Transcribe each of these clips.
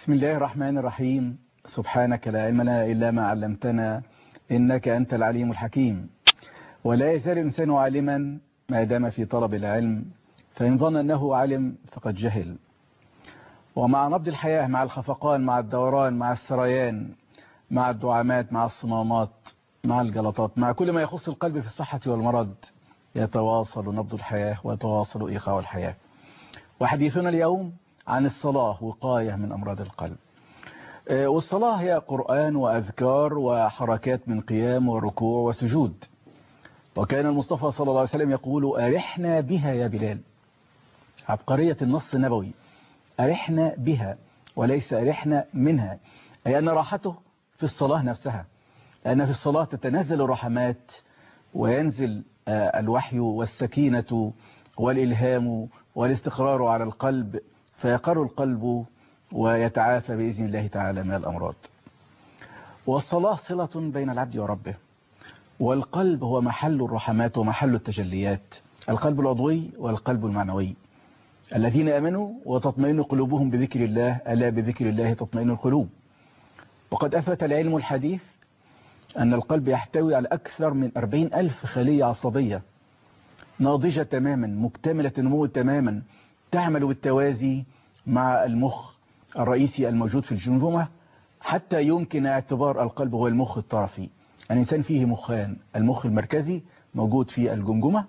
بسم الله الرحمن الرحيم سبحانك لا علم لنا إلا ما علمتنا إنك أنت العليم الحكيم ولا يزال الإنسان عالما ما دام في طلب العلم فإن ظن أنه علم فقد جهل ومع نبض الحياة مع الخفقان مع الدوران مع السريان مع الدعامات مع الصمامات مع الجلطات مع كل ما يخص القلب في الصحة والمرض يتواصل نبض الحياة ويتواصل إيقاع الحياة وحديثنا اليوم عن الصلاة وقاية من أمراض القلب والصلاة هي قرآن وأذكار وحركات من قيام وركوع وسجود وكان المصطفى صلى الله عليه وسلم يقول أرحنا بها يا بلال عبقرية النص النبوي أرحنا بها وليس أرحنا منها أي أن راحته في الصلاة نفسها لأن في الصلاة تتنزل الرحمات وينزل الوحي والسكينة والإلهام والاستقرار على القلب فيقر القلب ويتعافى بإذن الله تعالى من الأمراض والصلاة صلة بين العبد وربه والقلب هو محل الرحمات ومحل التجليات القلب العضوي والقلب المعنوي الذين أمنوا وتطمئن قلوبهم بذكر الله ألا بذكر الله تطمئن القلوب وقد أثبت العلم الحديث أن القلب يحتوي على أكثر من أربعين ألف خلية عصبية ناضجة تماما مكتملة النمو تماما تعمل بالتوازي مع المخ الرئيسي الموجود في الجمجمة حتى يمكن اعتبار القلب هو المخ الطرفي الإنسان فيه مخان المخ المركزي موجود في الجمجمة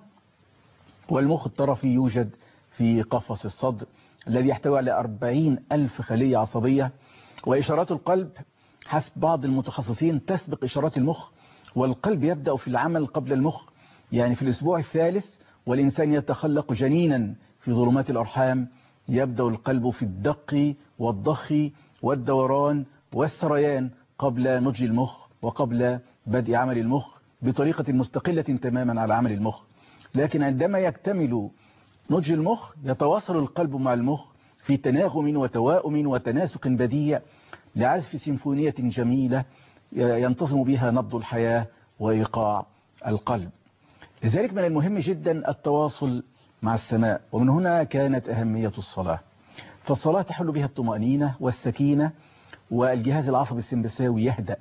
والمخ الطرفي يوجد في قفص الصدر الذي يحتوي على أربعين ألف خلية عصبية وإشارات القلب حسب بعض المتخصصين تسبق إشارات المخ والقلب يبدأ في العمل قبل المخ يعني في الأسبوع الثالث والإنسان يتخلق جنينا في ظلمات الأرحام يبدأ القلب في الدق والضخ والدوران والسريان قبل نضج المخ وقبل بدء عمل المخ بطريقة مستقلة تماما على عمل المخ لكن عندما يكتمل نضج المخ يتواصل القلب مع المخ في تناغم وتواؤم وتناسق بديع لعزف سيمفونية جميلة ينتظم بها نبض الحياة وإيقاع القلب لذلك من المهم جدا التواصل مع السماء ومن هنا كانت أهمية الصلاة فالصلاة تحل بها الطمأنينة والسكينة والجهاز العصبي السمبساوي يهدأ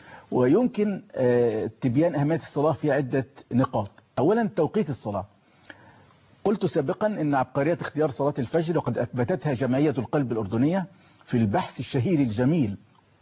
ويمكن تبيان أهمية الصلاة في عدة نقاط أولا توقيت الصلاة قلت سابقا أن عبقرية اختيار صلاة الفجر وقد أثبتتها جمعية القلب الأردنية في البحث الشهير الجميل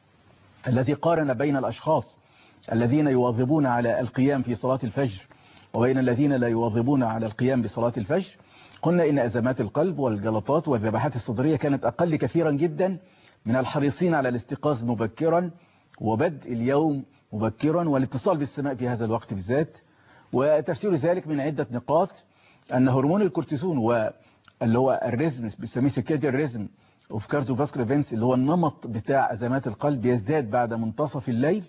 الذي قارن بين الأشخاص الذين يواظبون على القيام في صلاة الفجر وبين الذين لا يواظبون على القيام بصلاة الفجر قلنا إن أزمات القلب والجلطات والذبحات الصدرية كانت أقل كثيرا جدا من الحريصين على الاستيقاظ مبكرا وبدء اليوم مبكرا والاتصال بالسماء في هذا الوقت بالذات وتفسير ذلك من عدة نقاط أن هرمون الكورتيزون واللي هو الريزم بيسميه سكادي الريزم اوف كارديوفاسكولار ايفنتس اللي هو النمط بتاع ازمات القلب يزداد بعد منتصف الليل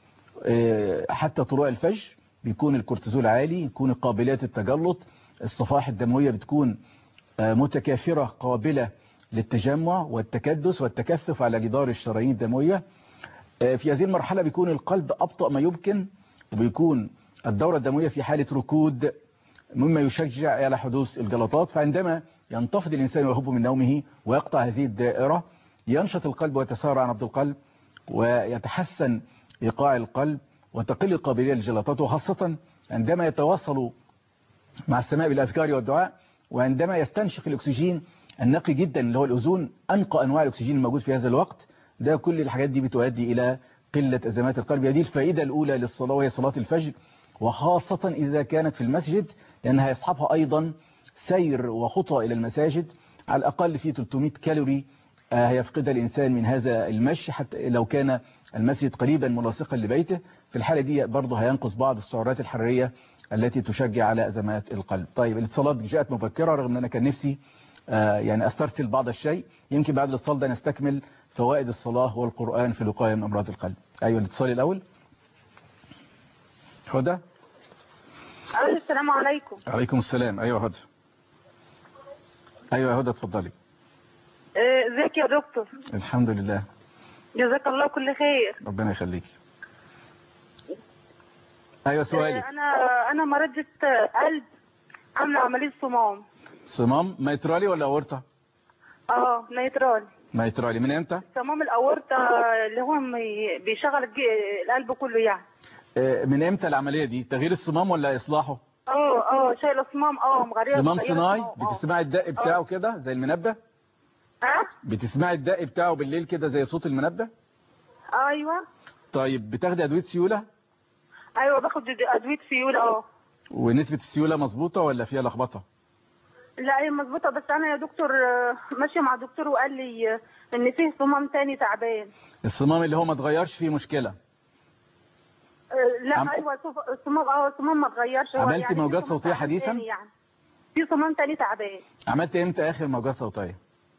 حتى طلوع الفجر بيكون الكورتيزول عالي يكون قابليات التجلط الصفائح الدموية بتكون متكاثرة قابلة للتجمع والتكدس والتكثف على جدار الشرايين الدموية في هذه المرحلة بيكون القلب أبطأ ما يمكن وبيكون الدورة الدموية في حالة ركود مما يشجع على حدوث الجلطات فعندما ينتفض الإنسان ويهب من نومه ويقطع هذه الدائرة ينشط القلب ويتسارع نبض القلب ويتحسن إيقاع القلب وتقل القابلية للجلطات وخاصة عندما يتواصل مع السماء بالأذكار والدعاء وعندما يستنشق الأكسجين النقي جدا اللي هو الأوزون أنقى أنواع الأكسجين الموجود في هذا الوقت ده كل الحاجات دي بتؤدي إلى قلة أزمات القلب هذه الفائدة الأولى للصلاة وهي صلاة الفجر وخاصة إذا كانت في المسجد لأنها يصحبها أيضا سير وخطى إلى المساجد على الأقل في 300 كالوري هيفقدها الإنسان من هذا المشي حتى لو كان المسجد قريبا ملاصقا لبيته في الحالة دي برضه هينقص بعض السعرات الحرارية التي تشجع على أزمات القلب طيب الاتصالات جاءت مبكرة رغم أن أنا كان نفسي يعني أسترسل بعض الشيء يمكن بعد الاتصال ده نستكمل فوائد الصلاة والقرآن في الوقاية من أمراض القلب أيوة الاتصال الأول هدى السلام عليكم عليكم السلام أيوة هدى أيوة هدى اتفضلي ازيك يا دكتور الحمد لله جزاك الله كل خير ربنا يخليك ايوه سؤالك انا انا مريضة قلب عامله عمليه صمام صمام ميترالي ولا اورطه اه نيترالي ميترالي من امتى صمام الاورطه اللي هو مي- بيشغل الج- القلب كله يعني آه، من امتى العمليه دي تغيير الصمام ولا اصلاحه اه اه شايله صمام اه مغريه صمام مغيرة صناعي صمام، آه. بتسمعي الدق بتاعه كده زي المنبه ها بتسمعي الدق بتاعه بالليل كده زي صوت المنبه ايوه طيب بتاخدي ادويه سيوله ايوه باخد ادويه سيوله اه ونسبه السيوله مظبوطه ولا فيها لخبطه لا هي مظبوطه بس انا يا دكتور آه، ماشيه مع دكتور وقال لي آه، ان فيه صمام تاني تعبان الصمام اللي هو ما اتغيرش فيه مشكله آه، لا عم- ايوه صف- الصمام اه الصمام ما اتغيرش هو عملتي يعني في موجات صمام صوتية تعبان حديثاً؟ تاني يعني في صمام تاني تعبان عملت امتى اخر موجات صوتيه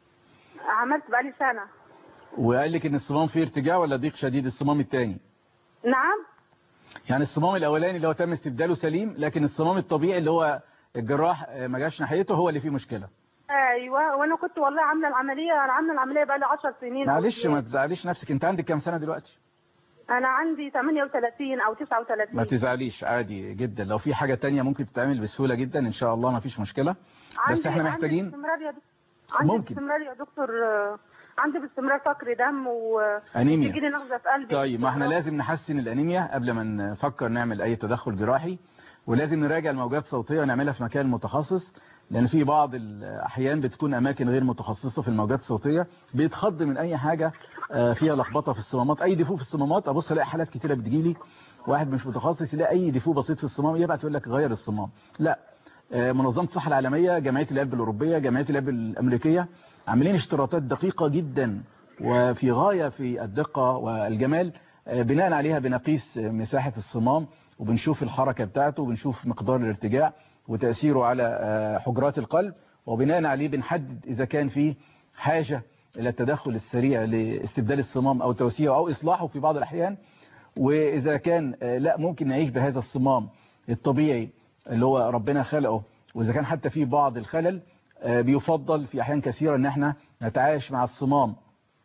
عملت بقالي سنه وقال لك ان الصمام فيه ارتجاع ولا ضيق شديد الصمام الثاني نعم يعني الصمام الاولاني اللي هو تم استبداله سليم لكن الصمام الطبيعي اللي هو الجراح آه، ما جاش ناحيته هو اللي فيه مشكله ايوه وانا كنت والله عامله العمليه انا عامله العمليه بقالي 10 سنين أو معلش زيادة. ما تزعليش نفسك انت عندك كام سنه دلوقتي انا عندي 38 او ما 39 تزعليش عادي جدا لو في حاجه تانية ممكن تتعمل بسهوله جدا ان شاء الله ما فيش مشكله عندي احنا عندي محتاجين- باستمرار يا دكتور عندي ممكن. باستمرار يا دكتور آه، عندي باستمرار فقر دم و أنيميا. تيجي لي نغزه في قلبي طيب ما احنا باستمرار. لازم نحسن الانيميا قبل ما نفكر نعمل اي تدخل جراحي ولازم نراجع الموجات الصوتيه ونعملها في مكان متخصص لان في بعض الاحيان بتكون اماكن غير متخصصه في الموجات الصوتيه بيتخض من اي حاجه آه، فيها لخبطه في الصمامات اي ديفو في الصمامات ابص الاقي حالات كتيره بتجيلي واحد مش متخصص يلاقي اي ديفو بسيط في الصمام يبعت يقول لك غير الصمام لا آه، منظمه الصحه العالميه جمعيه القلب الاوروبيه جمعيه القلب الامريكيه عاملين اشتراطات دقيقه جدا وفي غايه في الدقه والجمال آه، بناء عليها بنقيس آه، مساحه الصمام وبنشوف الحركه بتاعته وبنشوف مقدار الارتجاع وتاثيره على آه، حجرات القلب وبناء عليه بنحدد اذا كان في حاجه الى التدخل السريع لاستبدال الصمام او توسيعه او اصلاحه في بعض الاحيان واذا كان آه، لا ممكن نعيش بهذا الصمام الطبيعي اللي هو ربنا خلقه واذا كان حتى في بعض الخلل آه، بيفضل في احيان كثيره ان احنا نتعايش مع الصمام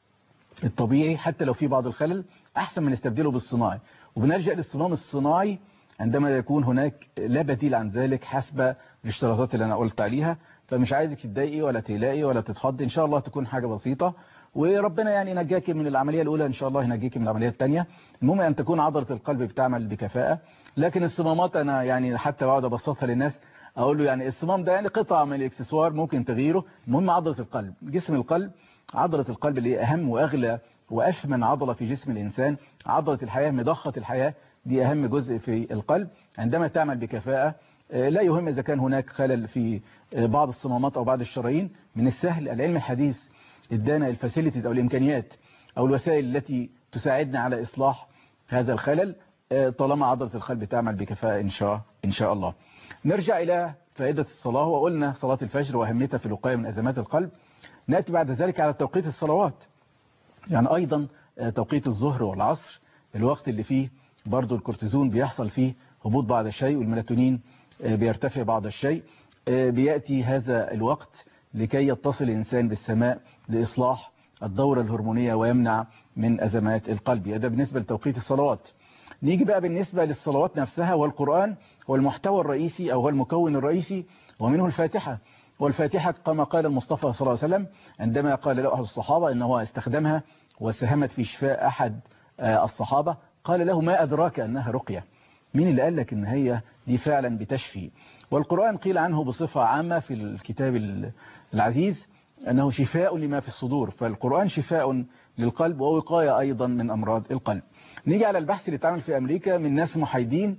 الطبيعي حتى لو في بعض الخلل احسن من نستبدله بالصناعي وبنلجأ للصمام الصناعي عندما يكون هناك لا بديل عن ذلك حسب الاشتراطات اللي انا قلت عليها فمش عايزك تتضايقي ولا تقلقي ولا تتخضي ان شاء الله تكون حاجه بسيطه وربنا يعني ينجاك من العمليه الاولى ان شاء الله ينجيك من العمليه الثانيه المهم ان تكون عضله القلب بتعمل بكفاءه لكن الصمامات انا يعني حتى بقعد ابسطها للناس اقول له يعني الصمام ده يعني قطعه من الاكسسوار ممكن تغييره المهم عضله القلب جسم القلب عضله القلب اللي هي اهم واغلى واشمن عضله في جسم الانسان عضله الحياه مضخه الحياه دي اهم جزء في القلب عندما تعمل بكفاءه آه، لا يهم اذا كان هناك خلل في آه، بعض الصمامات او بعض الشرايين من السهل العلم الحديث ادانا الفاسيلتيز او الامكانيات او الوسائل التي تساعدنا على اصلاح هذا الخلل آه، طالما عضله القلب تعمل بكفاءه ان شاء ان شاء الله نرجع الى فائده الصلاه وقلنا صلاه الفجر واهميتها في الوقايه من ازمات القلب ناتي بعد ذلك على توقيت الصلوات يعني أيضا آه، توقيت الظهر والعصر الوقت اللي فيه برضو الكورتيزون بيحصل فيه هبوط بعض الشيء والميلاتونين آه، بيرتفع بعض الشيء آه، بيأتي هذا الوقت لكي يتصل الإنسان بالسماء لإصلاح الدورة الهرمونية ويمنع من أزمات القلب ده بالنسبة لتوقيت الصلوات نيجي بقى بالنسبة للصلوات نفسها والقرآن هو المحتوى الرئيسي أو هو المكون الرئيسي ومنه الفاتحة والفاتحة كما قال المصطفى صلى الله عليه وسلم عندما قال له أحد الصحابة أنه استخدمها وساهمت في شفاء أحد آه، الصحابة قال له ما أدراك أنها رقية مين اللي قال لك أن هي دي فعلا بتشفي والقرآن قيل عنه بصفة عامة في الكتاب ال- العزيز أنه شفاء لما في الصدور فالقرآن شفاء للقلب ووقاية أيضا من أمراض القلب نيجي على البحث اللي اتعمل في أمريكا من ناس محايدين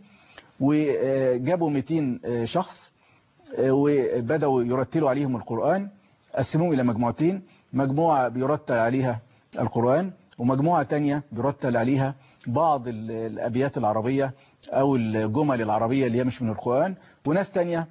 وجابوا 200 شخص وبدأوا يرتلوا عليهم القرآن قسموهم إلى مجموعتين مجموعة بيرتل عليها القرآن ومجموعة تانية بيرتل عليها بعض ال- الأبيات العربية أو الجمل العربية اللي هي مش من القرآن وناس تانية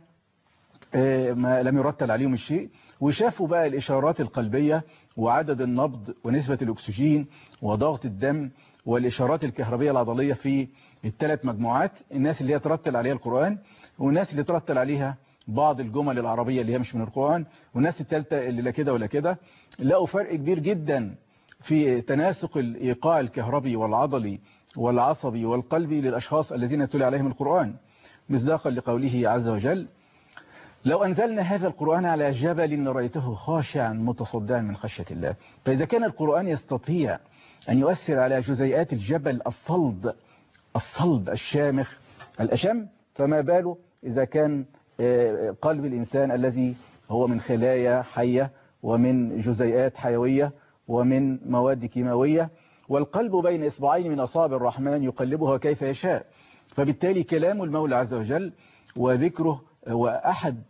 آه، ما لم يرتل عليهم الشيء وشافوا بقى الإشارات القلبية وعدد النبض ونسبة الأكسجين وضغط الدم والإشارات الكهربية العضلية في الثلاث مجموعات الناس اللي هي ترتل عليها القرآن والناس اللي ترتل عليها بعض الجمل العربية اللي هي مش من القرآن والناس الثالثة اللي لا كده ولا كده لقوا فرق كبير جدا في تناسق الإيقاع الكهربي والعضلي والعصبي والقلبي للأشخاص الذين يتلى عليهم القرآن مصداقا لقوله عز وجل لو أنزلنا هذا القرآن على جبل لرأيته خاشعا متصدعا من خشية الله فإذا كان القرآن يستطيع أن يؤثر على جزيئات الجبل الصلب الصلب الشامخ الأشم فما باله إذا كان قلب الإنسان الذي هو من خلايا حية ومن جزيئات حيوية ومن مواد كيماوية والقلب بين إصبعين من أصابع الرحمن يقلبها كيف يشاء فبالتالي كلام المولى عز وجل وذكره وأحد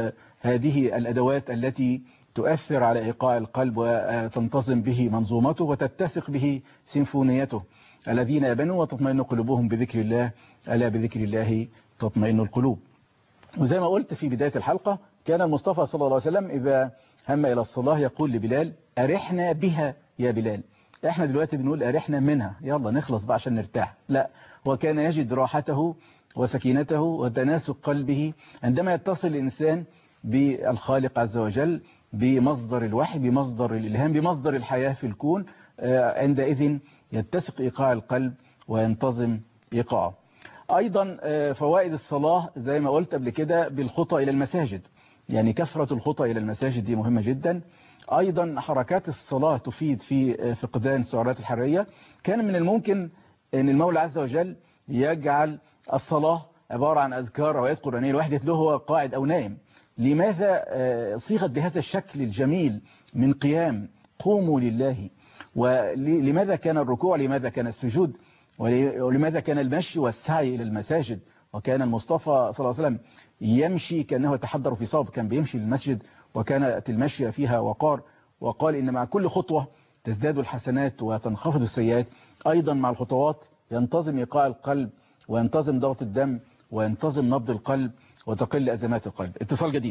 هذه الأدوات التي تؤثر على إيقاع القلب وتنتظم به منظومته وتتسق به سيمفونيته الذين يبنوا وتطمئن قلوبهم بذكر الله ألا بذكر الله تطمئن القلوب وزي ما قلت في بداية الحلقة كان المصطفى صلى الله عليه وسلم إذا هم إلى الصلاة يقول لبلال أرحنا بها يا بلال احنا دلوقتي بنقول أرحنا منها يلا نخلص بقى عشان نرتاح لا وكان يجد راحته وسكينته وتناسق قلبه عندما يتصل الإنسان بالخالق عز وجل بمصدر الوحي بمصدر الإلهام بمصدر الحياة في الكون عندئذ يتسق إيقاع القلب وينتظم إيقاعه أيضا فوائد الصلاة زي ما قلت قبل كده بالخطى إلى المساجد يعني كثرة الخطى إلى المساجد دي مهمة جدا أيضا حركات الصلاة تفيد في فقدان السعرات الحرارية كان من الممكن أن المولى عز وجل يجعل الصلاة عبارة عن أذكار أو آيات قرآنية الواحد يتلوه هو قاعد أو نايم لماذا صيغت بهذا الشكل الجميل من قيام قوموا لله ولماذا كان الركوع لماذا كان السجود ولماذا كان المشي والسعي إلى المساجد وكان المصطفى صلى الله عليه وسلم يمشي كأنه يتحضر في صوب كان بيمشي للمسجد وكانت المشي فيها وقار وقال إن مع كل خطوة تزداد الحسنات وتنخفض السيئات أيضا مع الخطوات ينتظم إيقاع القلب وينتظم ضغط الدم وينتظم نبض القلب وتقل أزمات القلب اتصال جديد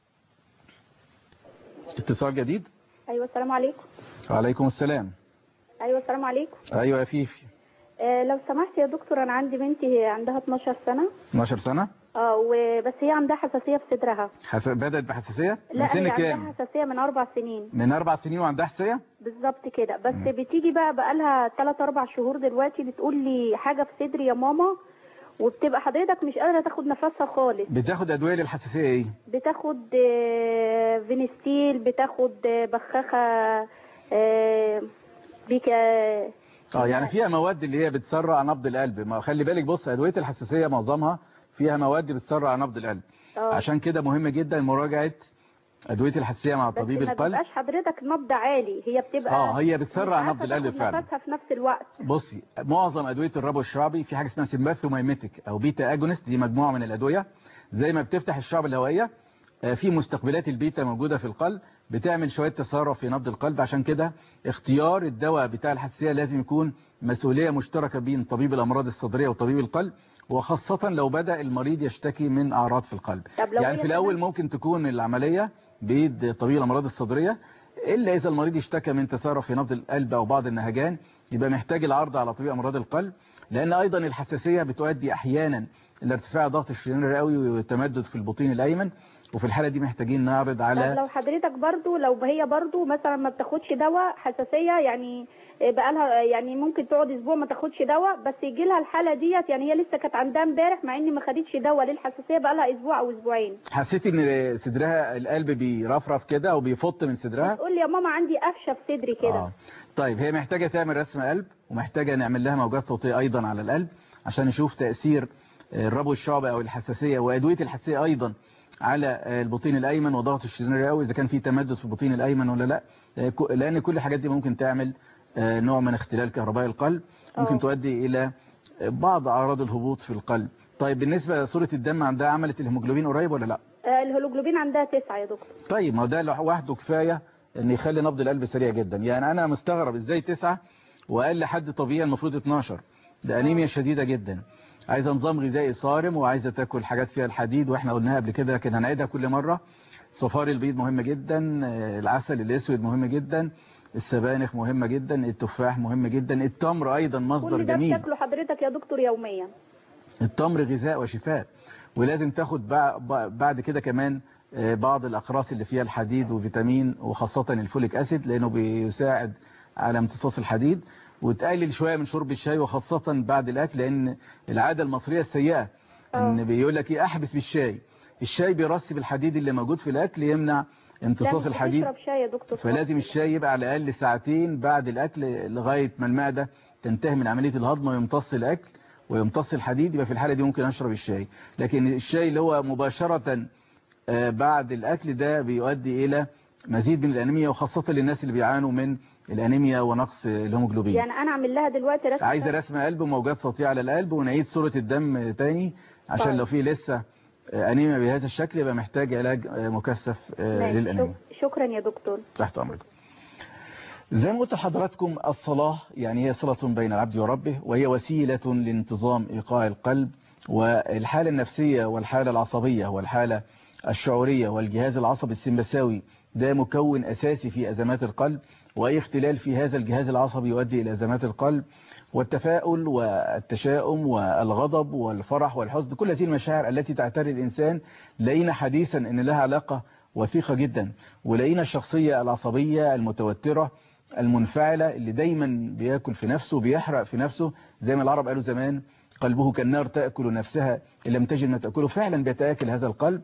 اتصال جديد ايوه السلام عليكم وعليكم السلام ايوه السلام عليكم أيوة يا فيفي آه لو سمحت يا دكتور انا عندي بنتي عندها 12 سنه 12 سنة اه وبس هي عندها حساسيه في صدرها حس... بدأت بحساسية لا من سن هي عندها كام حساسيه من اربع سنين من أربع سنين وعندها حساسية بالظبط كده بس مم. بتيجي بقى بقالها 3 4 شهور دلوقتي بتقول لي حاجه في صدري يا ماما وبتبقى حضرتك مش قادره تاخد نفسها خالص بتاخد أدوية للحساسية إيه بتاخد آه، فينستيل بتاخد آه، بخاخه آه، بيكا اه يعني فيها مواد اللي هي بتسرع نبض القلب ما خلي بالك بص أدوية الحساسية معظمها فيها مواد بتسرع نبض القلب اه عشان كده مهم جدا مراجعة أدوية الحساسية مع بس طبيب ما القلب بيبقاش حضرتك نبض عالي هي بتبقى اه هي مش بتسرع عارفة نبض القلب تاخد فعلا نفسها في نفس الوقت بصي معظم أدوية الربو الشعبي في حاجة اسمها سيمباثوميميتيك أو بيتا أجونست دي مجموعة من الأدوية زي ما بتفتح الشعب الهوائية آه، في مستقبلات البيتا موجودة في القلب بتعمل شوية تسارع في نبض القلب عشان كده اختيار الدواء بتاع الحساسية لازم يكون مسؤولية مشتركة بين طبيب الأمراض الصدرية وطبيب القلب وخاصة لو بدأ المريض يشتكي من أعراض في القلب طب لو يعني هي في الأول كمان- ممكن تكون العملية بيد طبيب الأمراض الصدرية إلا إذا المريض اشتكى من تسارع في نبض القلب أو بعض النهجان يبقى محتاج العرض على طبيب أمراض القلب لأن أيضا الحساسية بتؤدي أحيانا إلى ارتفاع ضغط الشريان الرئوي وتمدد في البطين الأيمن وفي الحالة دي محتاجين نعرض طب على لو حضرتك برضو لو هي برضو مثلا ما بتاخدش دواء حساسيه يعني بقالها يعني ممكن تقعد اسبوع ما تاخدش دواء بس يجي لها الحاله ديت يعني هي لسه كانت عندها امبارح مع ان ما خدتش دواء للحساسيه بقالها اسبوع او اسبوعين حسيت ان صدرها القلب بيرفرف كده او بيفط من صدرها تقول لي يا ماما عندي قفشه في صدري كده آه. طيب هي محتاجة تعمل رسم قلب ومحتاجة نعمل لها موجات صوتية ايضا على القلب عشان نشوف تأثير الربو الشعبي او الحساسية وادوية الحساسية ايضا على البطين الايمن وضغط الشريان الرئوي اذا كان في تمدد في البطين الايمن ولا لا لان كل الحاجات دي ممكن تعمل آه، نوع من اختلال كهربائي القلب ممكن آه. تؤدي الى بعض اعراض الهبوط في القلب طيب بالنسبة لصورة الدم عندها عملت الهيموجلوبين قريب ولا لا آه، الهيموجلوبين عندها تسعة يا دكتور طيب ما هو ده لوحده كفاية ان يخلي نبض القلب سريع جدا يعني انا مستغرب ازاي تسعة واقل حد طبيعي المفروض 12 ده انيميا شديدة جدا عايزة نظام غذائي صارم وعايزة تاكل حاجات فيها الحديد واحنا قلناها قبل كده لكن هنعيدها كل مرة صفار البيض مهم جدا آه، العسل الاسود مهم جدا السبانخ مهمة جدا التفاح مهم جدا التمر ايضا مصدر كل ده جميل بتاكله حضرتك يا دكتور يوميا التمر غذاء وشفاء ولازم تاخد بع- بع- بعد كده كمان آه، بعض الأقراص اللي فيها الحديد وفيتامين وخاصة الفوليك أسيد لأنه بيساعد على امتصاص الحديد وتقلل شوية من شرب الشاي وخاصة بعد الأكل لأن العادة المصرية السيئة آه. إن بيقول لك إيه أحبس بالشاي الشاي بيرسب الحديد اللي موجود في الاكل يمنع لا امتصاص مش الحديد بتشرب شاي يا دكتور فلازم الشاي يبقى على الاقل ساعتين بعد الاكل لغايه ما المعده تنتهي من عمليه الهضم ويمتص الاكل ويمتص الحديد يبقى في الحاله دي ممكن اشرب الشاي لكن الشاي اللي هو مباشره آه، بعد الاكل ده بيؤدي الى مزيد من الانيميا وخاصه للناس اللي بيعانوا من الانيميا ونقص الهيموجلوبين يعني انا اعمل لها دلوقتي رسم عايزه رسم قلب وموجات صوتيه على القلب ونعيد صوره الدم تاني عشان طيب. لو في لسه آه، انيميا بهذا الشكل يبقى محتاج علاج آه، مكثف آه، ماشي. للانيميا شك- شكرا يا دكتور تحت أمركم زي ما قلت لحضراتكم الصلاة يعني هي صلة بين العبد وربه وهي وسيلة لانتظام إيقاع القلب والحالة النفسية والحالة العصبية والحالة الشعورية والجهاز العصبي السمبساوي ده مكون أساسي في أزمات القلب وأي اختلال في هذا الجهاز العصبي يؤدي إلى أزمات القلب والتفاؤل والتشاؤم والغضب والفرح والحزن كل هذه المشاعر التي تعتري الإنسان لقينا حديثا أن لها علاقة وثيقة جدا ولقينا الشخصية العصبية المتوترة المنفعلة اللي دايما بياكل في نفسه بيحرق في نفسه زي ما العرب قالوا زمان قلبه كالنار تأكل نفسها إن لم تجد ما تأكله فعلا بيتآكل هذا القلب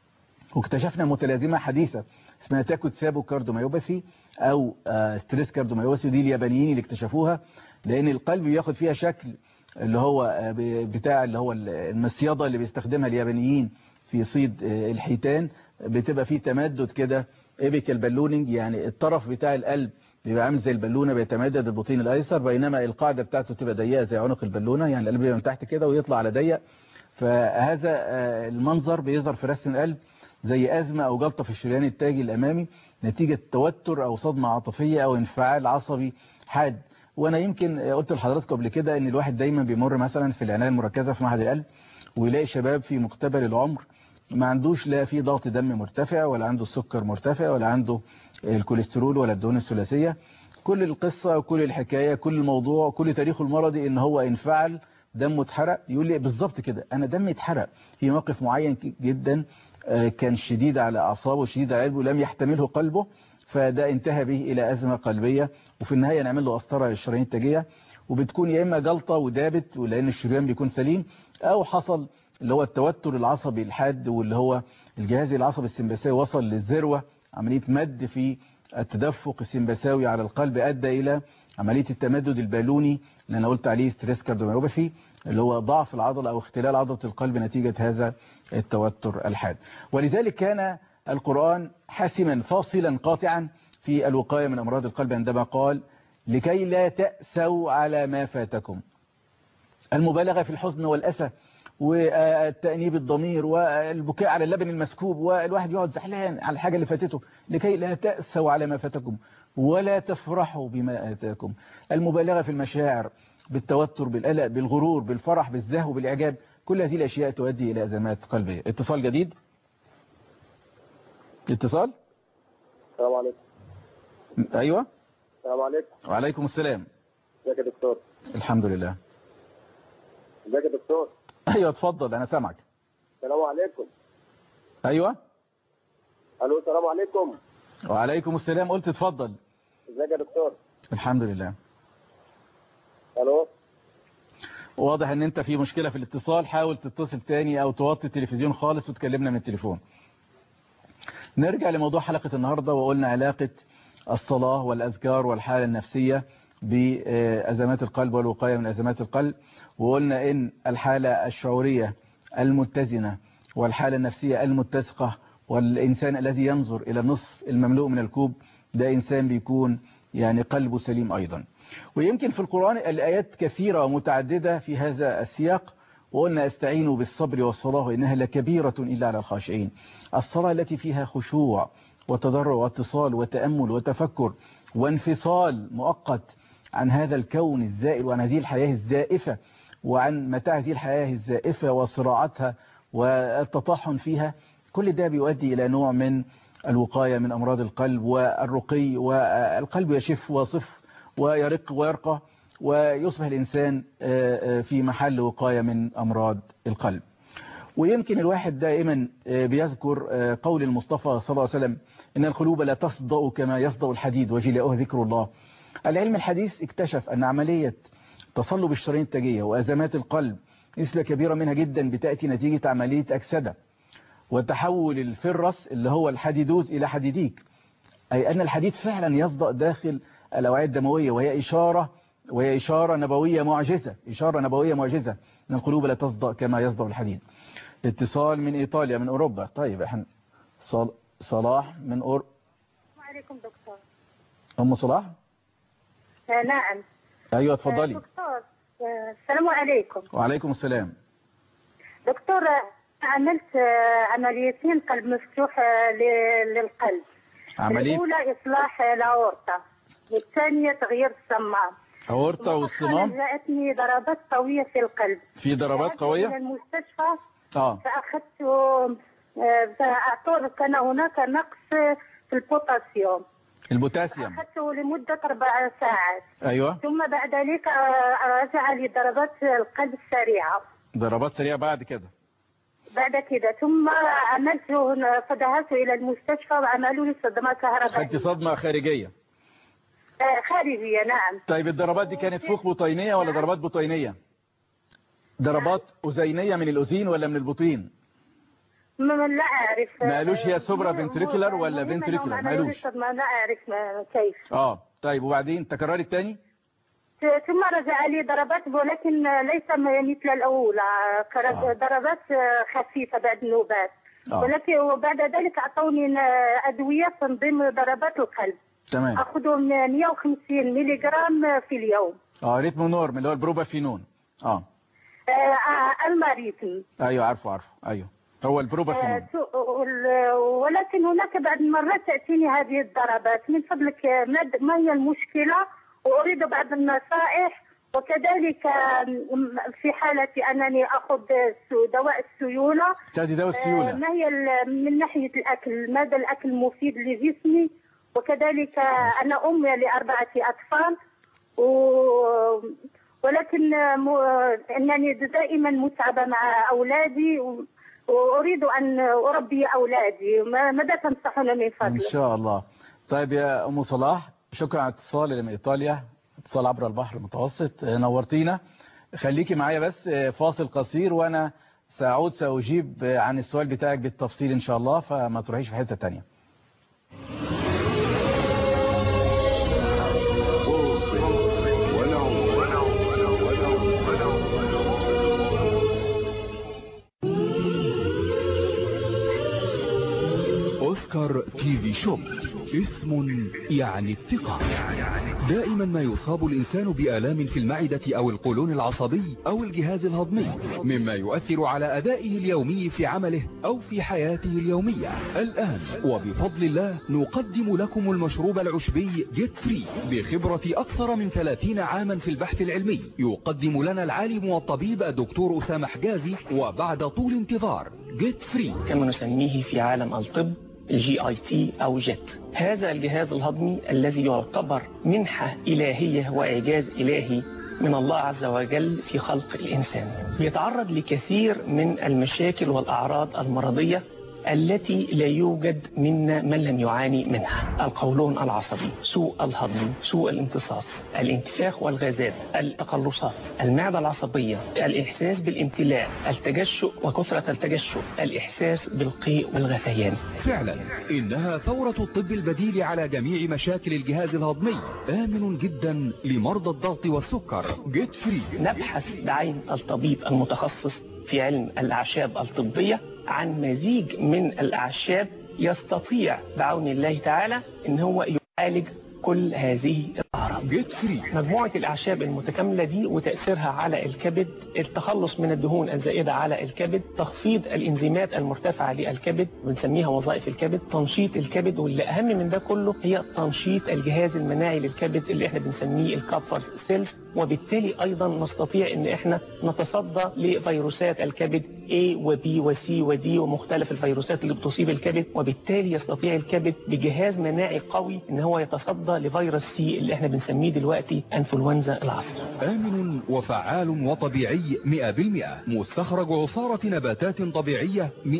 واكتشفنا متلازمة حديثة اسمها تاكو تسابو كاردوميوباثي أو آه، ستريس كاردوميوباثي دي اليابانيين اللي اكتشفوها لأن القلب بياخد فيها شكل اللي هو آه، ب- بتاع اللي هو المصيادة اللي بيستخدمها اليابانيين في صيد آه، الحيتان بتبقى فيه تمدد كده ايبيكال بالونينج يعني الطرف بتاع القلب بيبقى عامل زي البالونه بيتمدد البطين الايسر بينما القاعده بتاعته تبقى ضيقه زي عنق البالونه يعني القلب بيبقى من تحت كده ويطلع على ضيق فهذا آه، المنظر بيظهر في رسم القلب زي أزمة أو جلطة في الشريان التاجي الأمامي نتيجة توتر أو صدمة عاطفية أو انفعال عصبي حاد وأنا يمكن قلت لحضراتكم قبل كده إن الواحد دايما بيمر مثلا في العناية المركزة في معهد القلب ويلاقي شباب في مقتبل العمر ما عندوش لا في ضغط دم مرتفع ولا عنده السكر مرتفع ولا عنده الكوليسترول ولا الدهون الثلاثية كل القصة كل الحكاية كل الموضوع كل تاريخه المرضي ان هو انفعل دمه اتحرق يقول لي بالظبط كده انا دمي اتحرق في موقف معين جدا آه، كان شديد على اعصابه شديد على قلبه لم يحتمله قلبه فده انتهى به الى ازمه قلبيه وفي النهايه نعمل له قسطره للشرايين التاجيه وبتكون يا اما جلطه ودابت ولان الشريان بيكون سليم او حصل اللي هو التوتر العصبي الحاد واللي هو الجهاز العصبي السمبثاوي وصل للذروه عمليه مد في التدفق السمبثاوي على القلب ادى الى عمليه التمدد البالوني اللي انا قلت عليه ستريس كارديوميوباثي اللي هو ضعف العضله او اختلال عضله القلب نتيجه هذا التوتر الحاد ولذلك كان القران حاسما فاصلا قاطعا في الوقايه من امراض القلب عندما قال لكي لا تاسوا على ما فاتكم المبالغه في الحزن والاسى والتأنيب الضمير والبكاء على اللبن المسكوب والواحد يقعد زعلان على الحاجة اللي فاتته لكي لا تأسوا على ما فاتكم ولا تفرحوا بما آتاكم المبالغة في المشاعر بالتوتر بالقلق بالغرور بالفرح بالزهو بالإعجاب كل هذه الأشياء تؤدي إلى أزمات قلبية اتصال جديد اتصال السلام عليكم أيوة السلام عليكم وعليكم السلام ازيك يا دكتور الحمد لله ازيك يا دكتور أيوة اتفضل أنا سامعك السلام عليكم أيوة الو السلام عليكم وعليكم السلام قلت اتفضل ازيك يا دكتور الحمد لله الو واضح ان انت في مشكلة في الاتصال حاول تتصل تاني او توطي التلفزيون خالص وتكلمنا من التليفون نرجع لموضوع حلقة النهاردة وقلنا علاقة الصلاة والأذكار والحالة النفسية بأزمات القلب والوقاية من أزمات القلب وقلنا إن الحالة الشعورية المتزنة والحالة النفسية المتسقة والإنسان الذي ينظر إلى النصف المملوء من الكوب ده إنسان بيكون يعني قلبه سليم أيضا ويمكن في القرآن الآيات كثيرة ومتعددة في هذا السياق وقلنا استعينوا بالصبر والصلاة وإنها لكبيرة إلا على الخاشعين الصلاة التي فيها خشوع وتضرع واتصال وتأمل وتفكر وانفصال مؤقت عن هذا الكون الزائل وعن هذه الحياة الزائفة وعن متاع هذه الحياة الزائفة وصراعاتها والتطاحن فيها كل ده بيؤدي إلى نوع من الوقاية من أمراض القلب والرقي والقلب يشف وصف ويرق ويرقى ويصبح الإنسان في محل وقاية من أمراض القلب ويمكن الواحد دائما بيذكر قول المصطفى صلى الله عليه وسلم إن القلوب لا تصدأ كما يصدأ الحديد وجلاؤها ذكر الله العلم الحديث اكتشف أن عملية تصلب الشرايين التاجية وأزمات القلب نسبة كبيرة منها جدا بتأتي نتيجة عملية أكسدة وتحول الفرس اللي هو الحديدوز إلى حديديك أي أن الحديد فعلا يصدأ داخل الأوعية الدموية وهي إشارة وهي إشارة نبوية معجزة إشارة نبوية معجزة أن القلوب لا تصدأ كما يصدأ الحديد اتصال من إيطاليا من أوروبا طيب احنا صل... صلاح من أور... السلام عليكم دكتور أم صلاح آه نعم أيوة آه اتفضلي دكتور آه السلام عليكم وعليكم السلام دكتور آه، عملت آه، عمليتين قلب مفتوح آه، ل- للقلب عملية الأولى إصلاح آه، الأورطة والثانية تغيير الصمام أورطة مؤخراً والصمام جاءتني ضربات قوية في القلب في ضربات ذهبت إلى قوية المستشفى اه فأخذت آه، فأعطوا كان هناك نقص في البوتاسيوم البوتاسيوم أخذته لمدة أربع ساعات أيوة ثم بعد ذلك آه، رجع لي ضربات القلب السريعة ضربات سريعة بعد كده بعد كده ثم عملت هنا- فذهبت إلى المستشفى وعملوا لي صدمة خدت كهربائية صدمة خارجية آه، خارجية نعم طيب الضربات دي كانت فوق بطينية ولا ضربات بطينية ضربات أذينية من الأذين ولا من البطين م- لا أعرف ما قالوش هي سوبرا م- فنتريكولار م- ولا المهم فنتريكولار؟ أنهم ما عملوا لي قالوش. صدمة لا أعرف ما- كيف اه طيب وبعدين تكررت تاني ت- ثم رجع لي ضربات ولكن ليس م- مثل الأولى كر- آه. ضربات آه، خفيفة بعد النوبات آه. ولكن وبعد ذلك أعطوني آه، أدوية تنظيم ضربات القلب تمام أخذ 150 ملي جرام في اليوم اه ريتم نورم اللي هو البروبافينون اه آه، آه، الماريتم ايوه عارفه عارفه ايوه هو آه، البروبافينون ت- وال- ولكن هناك بعض المرات تأتيني هذه الضربات من فضلك آه، ما د- ما هي المشكلة وأريد بعض النصائح وكذلك آه، م- في حالة أنني أخذ س- دواء السيولة تادي دواء آه، السيولة ما هي ال- من ناحية الأكل ماذا الأكل مفيد لجسمي وكذلك آه، أنا أم لأربعة أطفال و... ولكن آه، م... آه، أنني دائما متعبة مع أولادي و... وأريد أن أربي أولادي ما- ماذا تنصحون من ان فضلك شاء الله طيب يا ام صلاح شكرا على الاتصال اللي من ايطاليا اتصال عبر البحر المتوسط آه، نورتينا خليكي معايا بس آه، فاصل قصير وانا سأعود سأجيب آه، عن السؤال بتاعك بالتفصيل ان شاء الله فما تروحيش في حتة تانية أوسكار تي في شوب اسم يعني الثقة دائما ما يصاب الإنسان بآلام في المعدة أو القولون العصبي أو الجهاز الهضمي مما يؤثر على أدائه اليومي في عمله أو في حياته اليومية الآن وبفضل الله نقدم لكم المشروب العشبي جيت فري بخبرة أكثر من 30 عاما في البحث العلمي يقدم لنا العالم والطبيب الدكتور أسامة حجازي وبعد طول انتظار جيت فري كما نسميه في عالم الطب الجي اي تي او جيت هذا الجهاز الهضمي الذي يعتبر منحة إلهية وإعجاز إلهي من الله عز وجل في خلق الإنسان بيتعرض لكثير من المشاكل والأعراض المرضية التي لا يوجد منا من لم يعاني منها القولون العصبي سوء الهضم سوء الامتصاص الانتفاخ والغازات التقلصات المعدة العصبية الإحساس بالامتلاء التجشؤ وكثرة التجشؤ الإحساس بالقيء والغثيان فعلا إنها ثورة الطب البديل على جميع مشاكل الجهاز الهضمي آمن جدا لمرضى الضغط والسكر جيت فري نبحث بعين الطبيب المتخصص في علم الأعشاب الطبية عن مزيج من الأعشاب يستطيع بعون الله تعالى ان هو يعالج كل هذه الأعراض جيت فري مجموعة الأعشاب المتكاملة دي وتأثيرها على الكبد التخلص من الدهون الزائدة على الكبد تخفيض الإنزيمات المرتفعة للكبد بنسميها وظائف الكبد تنشيط الكبد واللي أهم من ده كله هي تنشيط الجهاز المناعي للكبد اللي احنا بنسميه الكابفر سيلز وبالتالي أيضا نستطيع ان احنا نتصدى لفيروسات الكبد A و B و C و D ومختلف الفيروسات اللي بتصيب الكبد وبالتالي يستطيع الكبد بجهاز مناعي قوي ان هو يتصدى لفيروس سي اللي احنا بنسميه دلوقتي انفلونزا العصر آمن وفعال وطبيعي 100% مستخرج عصارة نباتات طبيعية 100%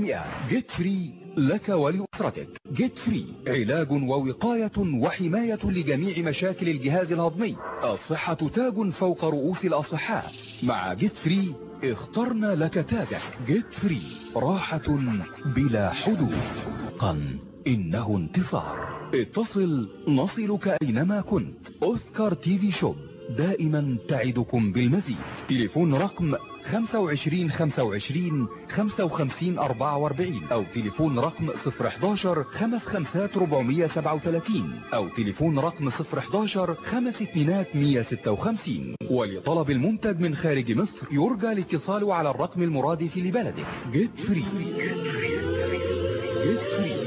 جيت فري لك ولأسرتك جيت فري علاج ووقاية وحماية لجميع مشاكل الجهاز الهضمي الصحة تاج فوق رؤوس الأصحاء مع جيت فري اخترنا لك تاجك جيت فري راحة بلا حدود قن إنه انتصار اتصل نصلك أينما كنت أوسكار تي في شوب دائما تعدكم بالمزيد تليفون رقم 25 25 55 44 أو تليفون رقم 011 55 437 أو تليفون رقم 011 5 اتنينات 156 ولطلب المنتج من خارج مصر يرجى الاتصال على الرقم المرادف لبلدك جيت فري جيت فري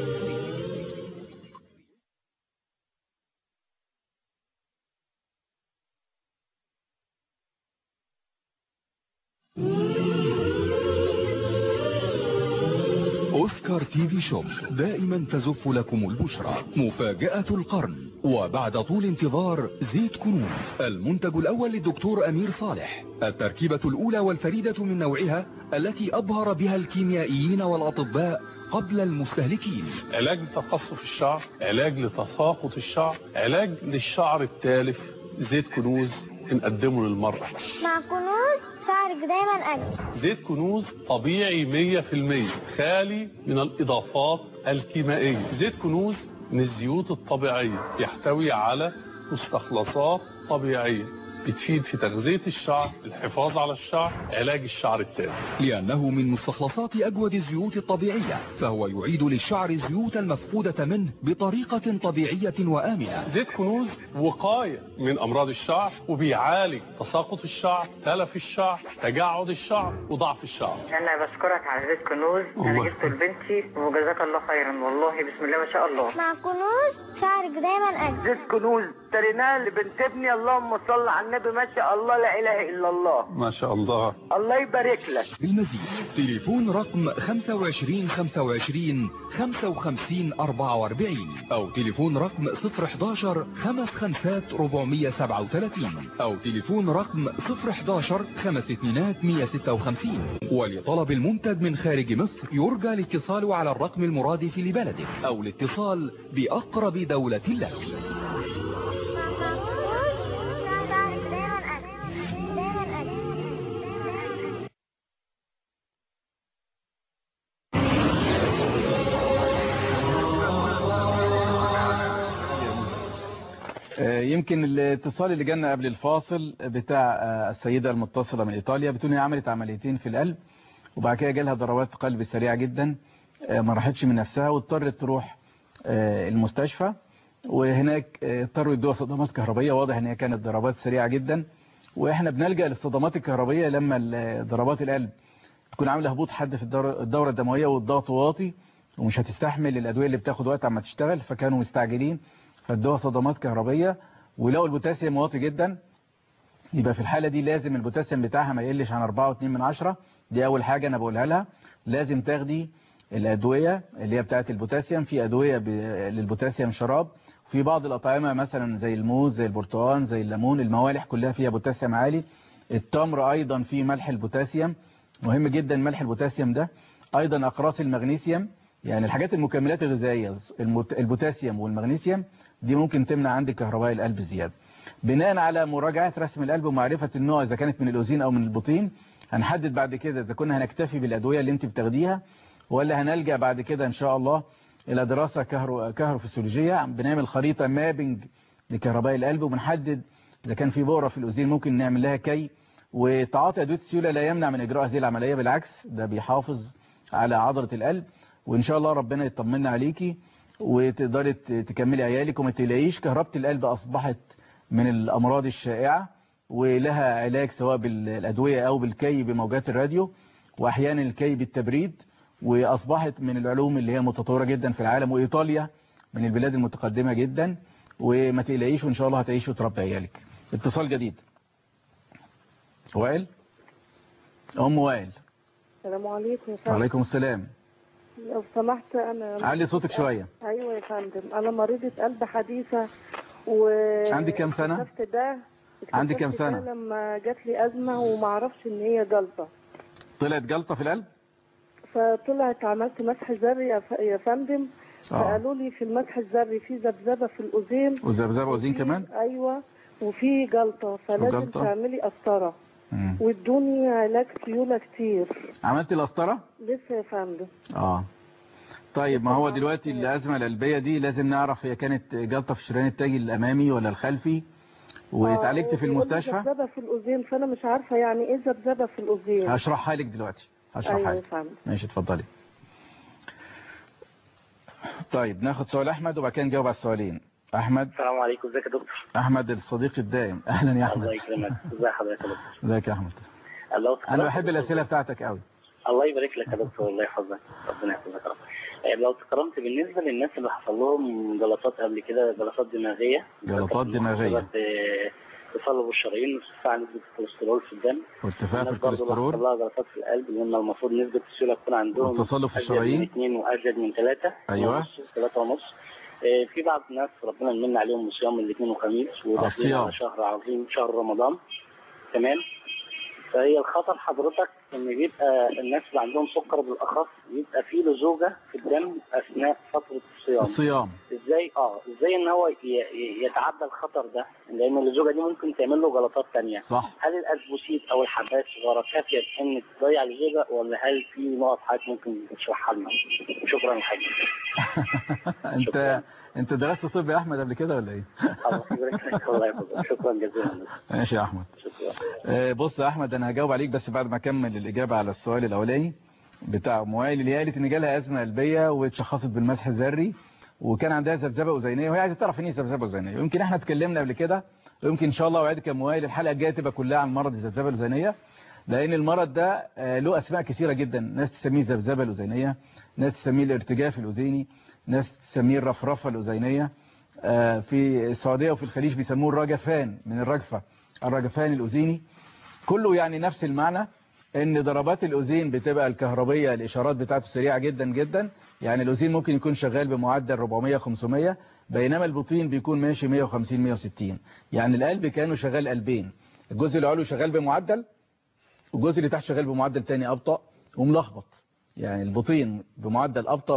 أوسكار تي في شوب دائما تزف لكم البشرى مفاجأة القرن وبعد طول انتظار زيت كنوز المنتج الأول للدكتور أمير صالح التركيبة الأولى والفريدة من نوعها التي أبهر بها الكيميائيين والأطباء قبل المستهلكين علاج لتقصف الشعر علاج لتساقط الشعر علاج للشعر التالف زيت كنوز بنقدمه للمرأة مع كنوز شعرك دايما أجمل زيت كنوز طبيعي 100% خالي من الإضافات الكيميائية زيت كنوز من الزيوت الطبيعية يحتوي على مستخلصات طبيعية بتفيد في تغذية الشعر الحفاظ على الشعر علاج الشعر التالف لأنه من مستخلصات أجود الزيوت الطبيعية فهو يعيد للشعر الزيوت المفقودة منه بطريقة طبيعية وآمنة زيت كنوز وقاية من أمراض الشعر وبيعالج تساقط الشعر تلف الشعر تجعد الشعر وضعف الشعر انا بشكرك على زيت كنوز انا الله. جبته لبنتي وجزاك الله خيرا والله بسم الله ما شاء الله مع كنوز شعرك دايما أجمل زيت كنوز اشتريناه لبنت ابني اللهم صل على النبي ما شاء الله لا اله الا الله ما شاء الله الله يبارك لك بالمزيد تليفون رقم 25 25 55 44 أو تليفون رقم 011 55 437 أو تليفون رقم 011 5 اتنينات 156 ولطلب المنتج من خارج مصر يرجى الاتصال على الرقم المرادف لبلدك أو الاتصال بأقرب دولة لك مع كنوز شعرك دايما أجمل دايما أجمل آه، يمكن الاتصال اللي جانا قبل الفاصل بتاع آه، السيدة المتصلة من إيطاليا بتقول هي عملت عمليتين في القلب وبعد كده جالها ضربات قلب سريعة جدا آه، ما راحتش من نفسها واضطرت تروح آه، المستشفى وهناك آه، اضطروا يدوها صدمات كهربية واضح ان هي كانت ضربات سريعة جدا واحنا بنلجأ للصدمات الكهربية لما ال- ضربات القلب تكون عامله هبوط حد في الدورة الدورة الدموية والضغط واطي ومش هتستحمل الأدوية اللي بتاخد وقت عما تشتغل فكانوا مستعجلين فادوها صدمات كهربية ولقوا البوتاسيوم واطي جدا يبقى في الحالة دي لازم البوتاسيوم بتاعها ما يقلش عن 4.2 من عشرة دي أول حاجة أنا بقولها لها لازم تاخدي الأدوية اللي هي بتاعة البوتاسيوم في أدوية ب- للبوتاسيوم شراب وفي بعض الأطعمة مثلا زي الموز زي البرتقال زي الليمون الموالح كلها فيها بوتاسيوم عالي التمر أيضا فيه ملح البوتاسيوم مهم جدا ملح البوتاسيوم ده أيضا أقراص المغنيسيوم يعني الحاجات المكملات الغذائية المت- البوتاسيوم والمغنيسيوم دي ممكن تمنع عندك كهرباء القلب زيادة بناء على مراجعة رسم القلب ومعرفة النوع إذا كانت من الأوزين أو من البطين هنحدد بعد كده إذا كنا هنكتفي بالأدوية اللي أنت بتاخديها ولا هنلجأ بعد كده إن شاء الله إلى دراسة كهرو كهروفسيولوجية بنعمل خريطة مابنج لكهرباء القلب وبنحدد إذا كان في بؤرة في الأوزين ممكن نعمل لها كي وتعاطي أدوية السيولة لا يمنع من إجراء هذه العملية بالعكس ده بيحافظ على عضلة القلب وإن شاء الله ربنا يطمنا عليكي وتقدري ت- تكملي عيالك وما تلاقيش كهربة القلب أصبحت من الأمراض الشائعة ولها علاج سواء بالأدوية أو بالكي بموجات الراديو وأحيانا الكي بالتبريد وأصبحت من العلوم اللي هي متطورة جدا في العالم وإيطاليا من البلاد المتقدمة جدا وما تقلقيش وإن شاء الله هتعيش وتربي عيالك اتصال جديد وائل أم وائل السلام عليكم يا فندم وعليكم السلام لو سمحت انا علي صوتك شوية ايوه يا فندم انا مريضة قلب حديثة و عندك كام سنة؟ اكتشفت ده عندك كام اكتشفت سنة؟ ده لما جات لي ازمة وما اعرفش ان هي جلطة طلعت جلطة في القلب فطلعت عملت مسح ذري يا ف- يا فندم آه. فقالوا لي في المسح الذري في ذبذبة في الاذين وذبذبة وزين وفي- كمان ايوه وفي جلطة فلازم وجلطة. تعملي قسطرة مم. وادوني علاج سيولة كتير عملت القسطره لسه يا فندم اه طيب ما هو دلوقتي الازمه القلبيه دي لازم نعرف هي كانت جلطه في الشريان التاجي الامامي ولا الخلفي واتعالجت في المستشفى ذبذبة في الأذين فأنا مش عارفة يعني إيه ذبذبة في الأذين هشرحها لك دلوقتي هشرحها أيوة لك فهمت ماشي اتفضلي طيب ناخد سؤال احمد وبعد كده نجاوب على السؤالين احمد السلام عليكم ازيك يا دكتور احمد الصديق الدائم اهلا يا الله احمد يكرمك ازي حضرتك يا دكتور ازيك يا احمد الله انا بحب الاسئله بتاعتك قوي الله يبارك لك يا دكتور الله يحفظك ربنا يحفظك يا رب آه، لو تكرمت بالنسبه للناس اللي حصل لهم جلطات قبل كده جلطات دماغيه جلطات دماغيه بسبب آه، تصلب الشرايين وارتفاع نسبه الكوليسترول في الدم وارتفاع في الناس برضه اللي الكوليسترول حصل لها جلطات في القلب لان المفروض نسبه السيوله تكون عندهم والتصلب في أزيد من الشرايين. اثنين وازيد من ثلاثه أيوة. ونص ثلاثه ونص آه، في بعض الناس ربنا يمن عليهم صيام الاثنين وخميس وداخلين الصيام. على شهر عظيم شهر رمضان تمام فهي الخطر حضرتك ان بيبقى الناس اللي عندهم سكر بالاخص بيبقى في لزوجه في الدم اثناء فتره الصيام الصيام ازاي اه ازاي ان هو ي- ي- يتعدى الخطر ده لان اللزوجه دي ممكن تعمل له جلطات تانية صح هل الاسبوسيت او الحبات الصغيره كافيه في ان تضيع اللزوجه ولا هل في نقط حضرتك ممكن تشرحها لنا شكرا يا حاج انت انت درست طب يا احمد قبل كده ولا ايه الله يبارك فيك الله يحفظك شكرا جزيلا ماشي يا احمد شكرا آه، بص يا احمد انا هجاوب عليك بس بعد ما اكمل الاجابه على السؤال الاولاني بتاع ام وائل اللي هي قالت ان جالها ازمه قلبيه واتشخصت بالمسح الذري وكان عندها ذبذبه اذينيه وهي عايزه تعرف ان ايه ذبذبه اذينيه ويمكن احنا اتكلمنا قبل كده ويمكن ان شاء الله اوعدك يا ام وائل الحلقه الجايه تبقى كلها عن مرض الذبذبه الاذينيه لان المرض ده آه، له اسماء كثيره جدا ناس تسميه الذبذبه الاذينيه ناس تسميه الارتجاف الاذيني ناس تسميه الرفرفه الاذينيه آه، في السعوديه وفي الخليج بيسموه الرجفان من الرجفه الرجفان الاذيني كله يعني نفس المعنى ان ضربات الاذين بتبقى الكهربيه الاشارات بتاعته سريعه جدا جدا يعني الاذين ممكن يكون شغال بمعدل 400 500 بينما البطين بيكون ماشي 150 160 يعني القلب كانه شغال قلبين الجزء العلوي شغال بمعدل والجزء اللي تحت شغال بمعدل تاني ابطا وملخبط يعني البطين بمعدل ابطا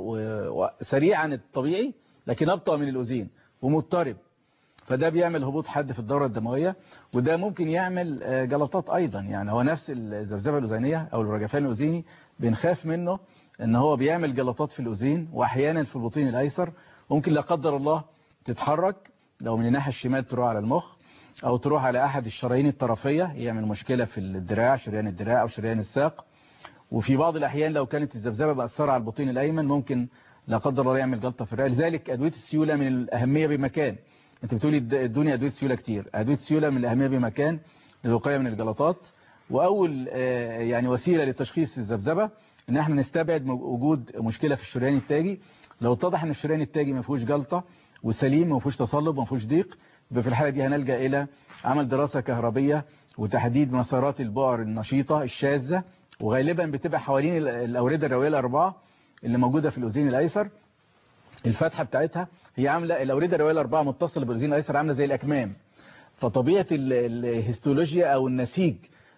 و- و- وسريع عن الطبيعي لكن ابطا من الاذين ومضطرب فده بيعمل هبوط حد في الدورة الدموية وده ممكن يعمل آه، جلطات أيضا يعني هو نفس الذبذبة الأذينية أو الرجفان الأذيني بنخاف منه ان هو بيعمل جلطات في الأذين وأحيانا في البطين الأيسر ممكن لا قدر الله تتحرك لو من الناحية الشمال تروح على المخ أو تروح على أحد الشرايين الطرفية يعمل مشكلة في الدراع شريان الدراع أو شريان الساق وفي بعض الأحيان لو كانت الذبذبة مأثرة على البطين الأيمن ممكن لا قدر الله يعمل جلطة في الرئة لذلك أدوية السيولة من الأهمية بمكان انت بتقولي اد- ادوني أدوية سيولة كتير أدوية السيولة من الأهمية بمكان للوقاية من الجلطات وأول آه، يعني وسيلة لتشخيص الذبذبة ان احنا نستبعد م- وجود مشكلة في الشريان التاجي لو اتضح ان الشريان التاجي ما فيهوش جلطة وسليم ما فيهوش تصلب ما فيهوش ضيق يبقى في الحالة دي هنلجأ إلى عمل دراسة كهربية وتحديد مسارات البؤر النشيطة الشاذة وغالبا بتبقى حوالين ال- الأوردة الرئوية الأربعة اللي موجودة في الأذين الأيسر الفتحة بتاعتها هي عاملة الأوردة الرئوية الأربعة متصلة بالأذين الأيسر عاملة زي الأكمام فطبيعة ال- الهيستولوجيا أو النسيج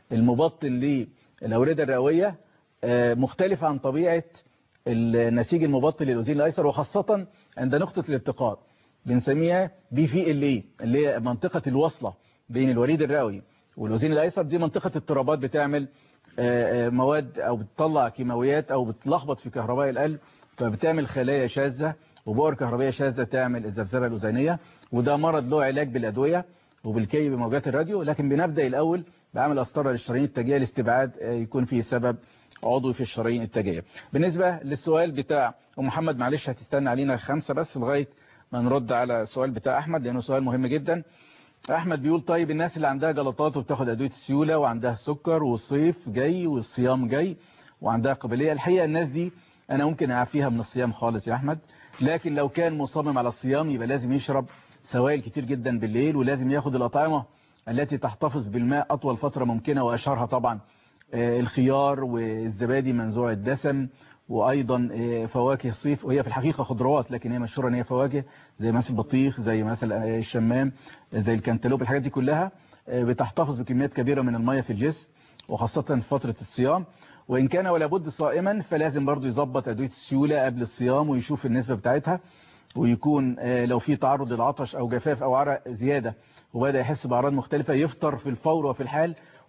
المبطن للأوردة الرئوية آه، مختلف عن طبيعة النسيج المبطن للأذين الأيسر وخاصة عند نقطة الالتقاء بنسميها بي في ال اي اللي هي منطقة الوصلة بين الوريد الرئوي والأذين الأيسر دي منطقة اضطرابات بتعمل آه، آه، مواد أو بتطلع كيماويات أو بتلخبط في كهرباء القلب فبتعمل خلايا شاذة وبؤر كهربية شاذة تعمل الذبذبة الأذينية وده مرض له علاج بالأدوية وبالكي بموجات الراديو لكن بنبدأ الأول بعمل قسطرة للشرايين التاجية لاستبعاد آه، يكون فيه سبب عضوي في الشرايين التاجية بالنسبة للسؤال بتاع أم محمد معلش هتستنى علينا خمسة بس لغاية ما نرد على السؤال بتاع أحمد لأنه سؤال مهم جدا أحمد بيقول طيب الناس اللي عندها جلطات وبتاخد أدوية السيولة وعندها السكر والصيف جاي والصيام جاي وعندها قابلية الحقيقة الناس دي أنا ممكن أعفيها من الصيام خالص يا أحمد لكن لو كان مصمم على الصيام يبقى لازم يشرب سوائل كتير جدا بالليل ولازم ياخد الأطعمة التي تحتفظ بالماء أطول فترة ممكنة وأشهرها طبعا آه، الخيار والزبادي منزوع الدسم وأيضا آه، فواكه الصيف وهي في الحقيقة خضروات لكن هي مشهورة ان هي فواكه زي مثلا البطيخ زي مثلا آه، الشمام زي الكنتالوب الحاجات دي كلها آه، بتحتفظ بكميات كبيرة من المية في الجسم وخاصة في فترة الصيام وإن كان ولا بد صائما فلازم برضو يظبط أدوية السيولة قبل الصيام ويشوف النسبة بتاعتها ويكون آه، لو في تعرض للعطش أو جفاف أو عرق زيادة وبدأ يحس بأعراض مختلفة يفطر في الفور وفي الحال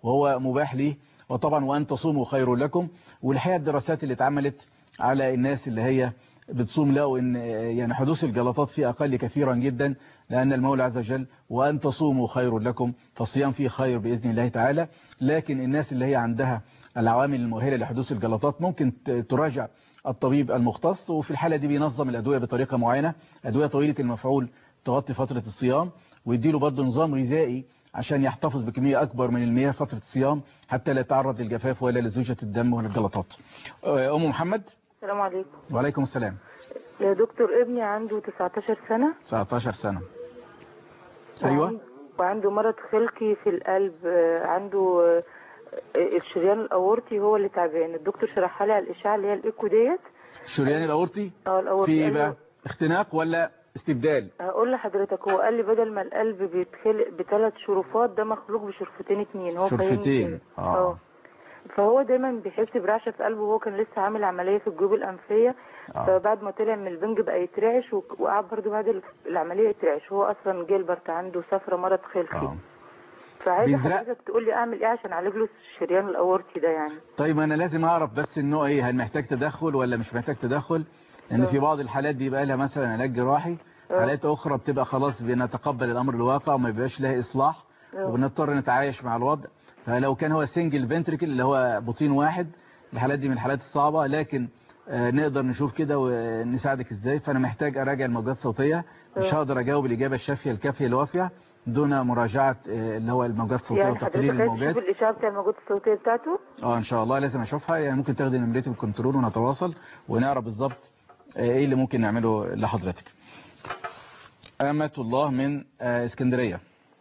وهو مباح ليه وطبعا وأن تصوموا خير لكم والحقيقة الدراسات اللي اتعملت على الناس اللي هي بتصوم لقوا ان يعني حدوث الجلطات فيه أقل كثيرا جدا لأن المولى عز وجل وأن تصوموا خير لكم فالصيام فيه خير بإذن الله تعالى لكن الناس اللي هي عندها العوامل المؤهلة لحدوث الجلطات ممكن ت- تراجع الطبيب المختص وفي الحالة دي بينظم الأدوية بطريقة معينة أدوية طويلة المفعول تغطي فترة الصيام ويديله برضه نظام غذائي عشان يحتفظ بكمية أكبر من المياه فترة الصيام حتى لا يتعرض للجفاف ولا لزوجة الدم ولا الجلطات آه، أم محمد السلام عليكم وعليكم السلام يا دكتور ابني عنده 19 سنة 19 سنة أيوة وعن- وعنده مرض خلقي في القلب آه، عنده آه، الشريان الأورطي هو اللي تعبان الدكتور شرحها لي على الإشعة اللي هي الإيكو ديت الشريان الأورطي اه الأورطي في إيه قال بقى له- اختناق ولا استبدال هقول لحضرتك هو قال لي بدل ما القلب بيتخلق بثلاث شرفات ده مخلوق بشرفتين اتنين هو فاهمني شرفتين كده. اه فهو دايما بيحس برعشه في قلبه وهو كان لسه عامل عمليه في الجيوب الانفيه آه. فبعد ما طلع من البنج بقى يترعش وك- وقعد برضه بعد ال- العمليه يترعش هو اصلا جيلبرت عنده صفرة مرض خلقي آه. فعايزه بيزرع- حضرتك تقول لي اعمل ايه عشان اعالج له الشريان الاورطي ده يعني طيب انا لازم اعرف بس النوع ايه هل محتاج تدخل ولا مش محتاج تدخل لان آه. في بعض الحالات بيبقى لها مثلا علاج جراحي آه. حالات اخرى بتبقى خلاص بنتقبل الامر الواقع وما بيبقاش لها اصلاح آه. وبنضطر نتعايش مع الوضع فلو كان هو سنجل فنتريكل اللي هو بطين واحد الحالات دي من الحالات الصعبة لكن آه، نقدر نشوف كده ونساعدك ازاي فانا محتاج اراجع الموجات الصوتية مش آه. هقدر اجاوب الاجابة الشافية الكافية الوافية دون مراجعة آه، اللي هو الموجات الصوتية يعني وتقليل حضرتك عايز الموجات تشوف الاشعه بتاع الموجات الصوتيه بتاعته اه ان شاء الله لازم اشوفها يعني ممكن تاخدي نمرتي بالكنترول ونتواصل ونعرف بالظبط آه، ايه اللي ممكن نعمله لحضرتك أمة الله من آه، اسكندرية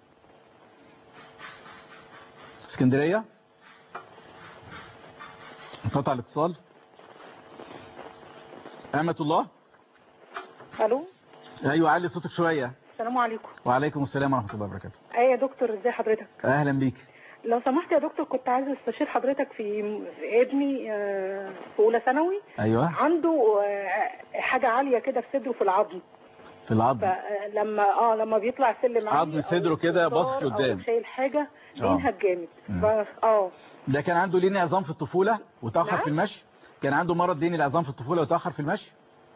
اسكندرية انقطع الاتصال أمة الله الو ايوه علي صوتك شوية السلام عليكم وعليكم السلام ورحمة الله وبركاته ايه يا دكتور ازي حضرتك اهلا بيك لو سمحت يا دكتور كنت عايزه استشير حضرتك في في ابني آه، في اولى ثانوي ايوه عنده آه، حاجه عاليه كده في صدره في العظم في العظم فلما اه لما بيطلع سلم عالي عظم أو صدره كده صدار باصص أو لقدام. شايل حاجه آه. بينهج جامد مم. ف- اه ده كان عنده لين عظام في الطفولة وتأخر نعم؟ في المشي كان عنده مرض لين العظام في الطفولة وتأخر في المشي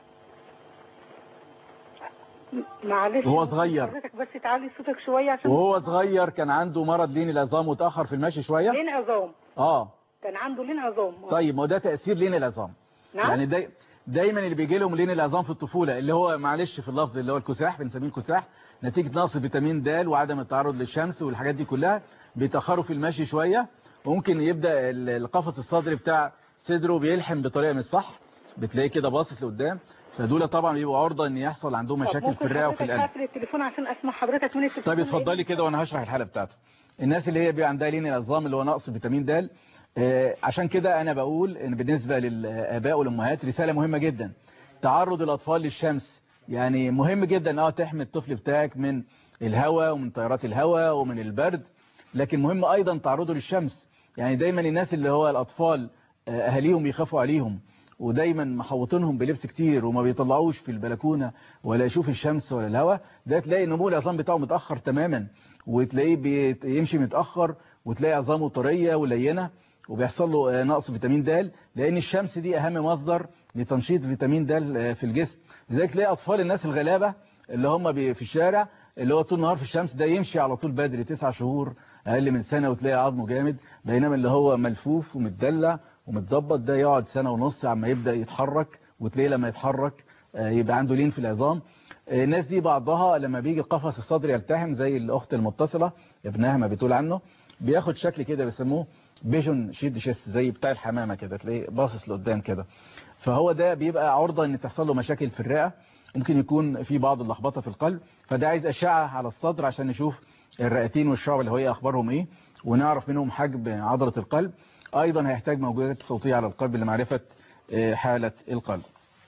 معلش وهو صغير. حضرتك بس تعلي صوتك شويه عشان وهو صغير كان عنده مرض لين العظام وتأخر في المشي شوية لين عظام اه كان عنده لين عظام آه. طيب ما هو ده تأثير لين العظام نعم يعني داي دايما اللي بيجي لهم لين العظام في الطفولة اللي هو معلش في اللفظ اللي هو الكساح بنسميه الكساح نتيجة نقص فيتامين د وعدم التعرض للشمس والحاجات دي كلها بيتأخروا في المشي شوية وممكن يبدأ ال- القفص الصدري بتاع صدره بيلحم بطريقة مش صح بتلاقيه كده باصص لقدام فدول طبعا بيبقوا عرضة ان يحصل عندهم طب مشاكل ممكن في الرئة وفي حضرتك القلب تقفل التليفون عشان اسمع حضرتك من التليفون طيب اتفضلي كده وانا هشرح الحالة بتاعته الناس اللي هي بيبقى عندها لين العظام اللي هو نقص فيتامين د آه، عشان كده انا بقول ان بالنسبة للاباء والامهات رسالة مهمة جدا تعرض الاطفال للشمس يعني مهم جدا اه تحمي الطفل بتاعك من الهواء ومن تيارات الهواء ومن البرد لكن مهم ايضا تعرضه للشمس يعني دايما الناس اللي هو الاطفال آه، اهاليهم يخافوا عليهم ودايما محوطينهم بلبس كتير وما بيطلعوش في البلكونة ولا يشوف الشمس ولا الهواء ده تلاقي نمو العظام بتاعه متأخر تماما وتلاقيه بيمشي متأخر وتلاقي عظامه طرية ولينة وبيحصل له آه، نقص فيتامين د لأن الشمس دي أهم مصدر لتنشيط فيتامين د آه، في الجسم لذلك تلاقي أطفال الناس الغلابة اللي هم بي- في الشارع اللي هو طول النهار في الشمس ده يمشي على طول بدري تسع شهور أقل من سنة وتلاقي عظمه جامد بينما اللي هو ملفوف ومتدلع ومتظبط ده يقعد سنة ونص عما يبدأ يتحرك وتلاقيه لما يتحرك آه، يبقى عنده لين في العظام آه، الناس دي بعضها لما بيجي القفص الصدري يلتحم زي الأخت المتصلة ابنها ما بتقول عنه بياخد شكل كده بيسموه بيجون شيد شيست زي بتاع الحمامة كده تلاقيه باصص لقدام كده فهو ده بيبقى عرضة ان تحصل له مشاكل في الرئة ممكن يكون في بعض اللخبطة في القلب فده عايز أشعة على الصدر عشان نشوف الرئتين والشعب اللي هي أخبارهم إيه ونعرف منهم حجم عضلة القلب أيضا هيحتاج موجودات صوتية على القلب لمعرفة آه، حالة القلب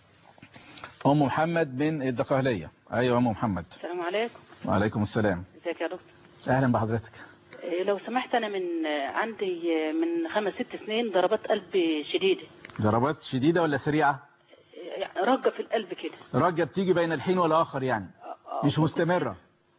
أم محمد من الدقهلية أيوة أم محمد السلام عليكم وعليكم السلام ازيك يا دكتور أهلا بحضرتك إيه، لو سمحت انا من آه، عندي آه، من خمس ست سنين ضربات قلب شديده ضربات شديدة ولا سريعة إيه، يعني رجه في القلب كده رجة بتيجي بين الحين والآخر يعني مش مستمرة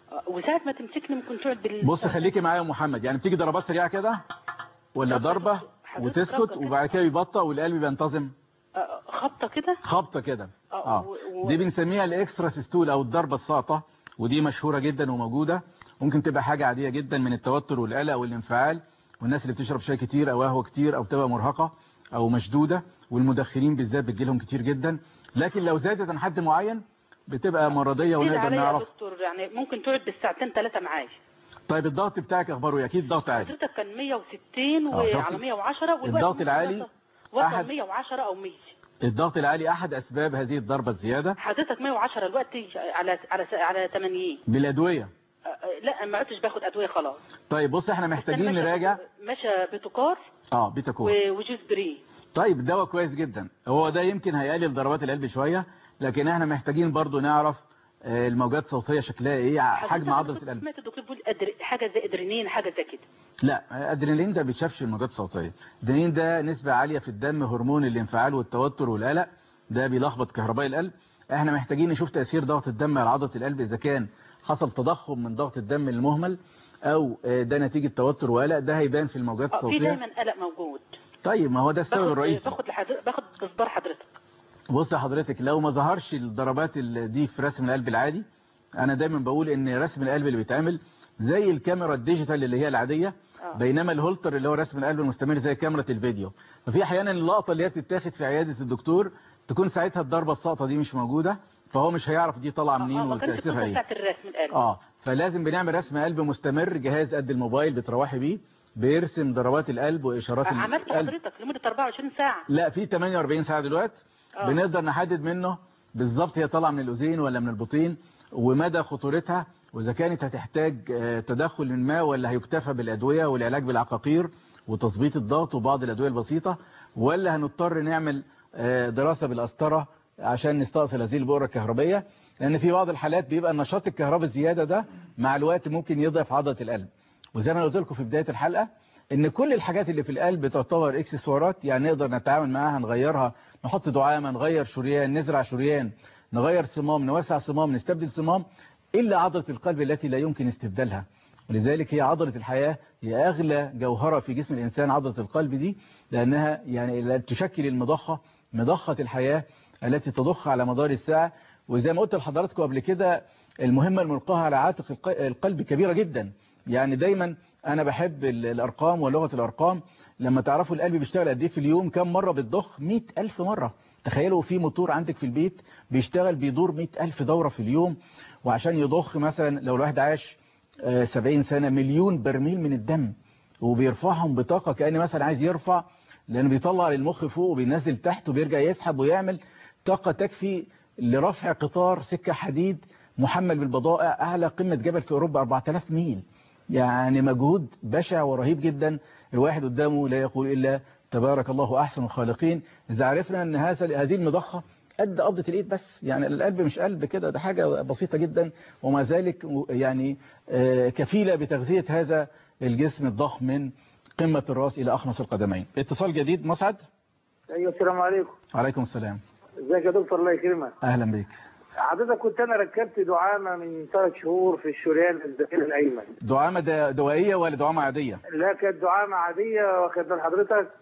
آه، وساعة ما تمسكني ممكن تقعد بال بص خليكي معايا يا محمد يعني بتيجي ضربات سريعة كده ولا ضربة وتسكت ربطة كده. وبعد كده يبطأ والقلب بينتظم آه، خبطة كده خبطة كده آه، اه و- و- دي بنسميها الاكسترا سيستول او الضربة الساقطة ودي مشهورة جدا وموجودة ممكن تبقى حاجة عادية جدا من التوتر والقلق والانفعال والناس اللي بتشرب شاي كتير او قهوة كتير او بتبقى مرهقة او مشدودة والمدخنين بالذات بتجيلهم كتير جدا لكن لو زادت عن حد معين بتبقى مرضية زيد ونقدر عليا يا نعرف دكتور يعني ممكن تقعد بالساعتين ثلاثة معايا طيب الضغط بتاعك اخباره ايه اكيد ضغط عالي حضرتك كان 160 آه، شفتي؟ وعلى 110 والوقت الضغط ممكن العالي وصل- أحد- وصل 110 او 100 الضغط العالي احد اسباب هذه الضربة الزيادة حضرتك 110 الوقت على على على 80 بالادوية آه، آه، لا ما عدتش باخد ادويه خلاص طيب بص احنا محتاجين ماشي- نراجع ماشي بتوكار اه بيتا كور و- وجوز بري طيب دواء كويس جدا هو ده يمكن هيقلل ضربات القلب شوية لكن احنا محتاجين برضو نعرف آه، الموجات الصوتية شكلها ايه ع- حجم عضلة القلب سمعت الدكتور بيقول أدر... حاجه زي ادرينين حاجه زي كده لا ادرينالين ده بيتشافش في الموجات الصوتية ادرينالين ده نسبة عالية في الدم هرمون الانفعال والتوتر والقلق ده بيلخبط كهرباء القلب احنا محتاجين نشوف تأثير ضغط الدم على عضلة القلب اذا كان حصل تضخم من ضغط الدم المهمل او آه، ده نتيجة توتر وقلق ده هيبان في الموجات اه في الصوتية دايما قلق موجود طيب ما هو ده السبب باخد الرئيسي باخد لحضرتك باخد بصدار حضرتك بص يا حضرتك لو ما ظهرش الضربات ال- دي في رسم القلب العادي انا دايما بقول ان رسم القلب اللي بيتعمل زي الكاميرا الديجيتال اللي هي العادية آه. بينما الهولتر اللي هو رسم القلب المستمر زي كاميرا الفيديو ففي احيانا اللقطة اللي هي بتتاخد في عيادة الدكتور تكون ساعتها الضربة الساقطة دي مش موجودة فهو مش هيعرف دي طالعة منين اه ما كانش وتأثيرها القصه ايه بتاعت الرسم القلب اه فلازم بنعمل رسم قلب مستمر جهاز قد الموبايل بتروحي بيه بيرسم ضربات القلب واشارات آه، عملت القلب حضرتك لمده 24 ساعه لا في 48 ساعة دلوقتي آه. بنقدر نحدد منه بالظبط هي طالعه من الأذين ولا من البطين ومدى خطورتها وإذا كانت هتحتاج آه، تدخل من ما ولا هيكتفى بالأدوية والعلاج بالعقاقير وتظبيط الضغط وبعض الأدوية البسيطة ولا هنضطر نعمل آه، دراسة بالقسطرة عشان نستأصل هذه البؤرة الكهربية لأن في بعض الحالات بيبقى النشاط الكهربي الزيادة ده مع الوقت ممكن يضعف عضلة القلب وزي ما أنا قلت لكم في بداية الحلقة ان كل الحاجات اللي في القلب تعتبر اكسسوارات يعني نقدر نتعامل معاها نغيرها نحط دعامة نغير شريان نزرع شريان نغير صمام نوسع صمام نستبدل صمام إلا عضلة القلب التي لا يمكن استبدالها ولذلك هي عضلة الحياة هي أغلى جوهرة في جسم الإنسان عضلة القلب دي لأنها يعني لا تشكل المضخة مضخة الحياة التي تضخ على مدار الساعة وزي ما قلت لحضراتكم قبل كده المهمة الملقاة على عاتق الق- القلب كبيرة جدا يعني دايما أنا بحب ال- الأرقام ولغة الأرقام لما تعرفوا القلب بيشتغل قد ايه في اليوم كم مرة بتضخ 100 ألف مرة تخيلوا في موتور عندك في البيت بيشتغل بيدور 100 ألف دورة في اليوم وعشان يضخ مثلا لو الواحد عاش آه، 70 سنة مليون برميل من الدم وبيرفعهم بطاقة كأن مثلا عايز يرفع لأنه بيطلع للمخ فوق وبينزل تحت وبيرجع يسحب ويعمل طاقة تكفي لرفع قطار سكة حديد محمل بالبضائع أعلى قمة جبل في أوروبا 4000 ميل يعني مجهود بشع ورهيب جدا الواحد قدامه لا يقول إلا تبارك الله أحسن الخالقين إذا عرفنا أن هذا هذه المضخة قد قبضة الإيد بس يعني القلب مش قلب كده ده حاجة بسيطة جدا ومع ذلك يعني آه، كفيلة بتغذية هذا الجسم الضخم من قمة الرأس إلى أخمص القدمين اتصال جديد مسعد ايوه السلام عليكم عليكم السلام ازيك يا دكتور الله يكرمك أهلا بك حضرتك كنت انا ركبت دعامه من ثلاث شهور في الشريان الذكري الايمن دعامة دا- دوائية ولا دعامة عادية لا كانت دعامه عاديه واخد بال حضرتك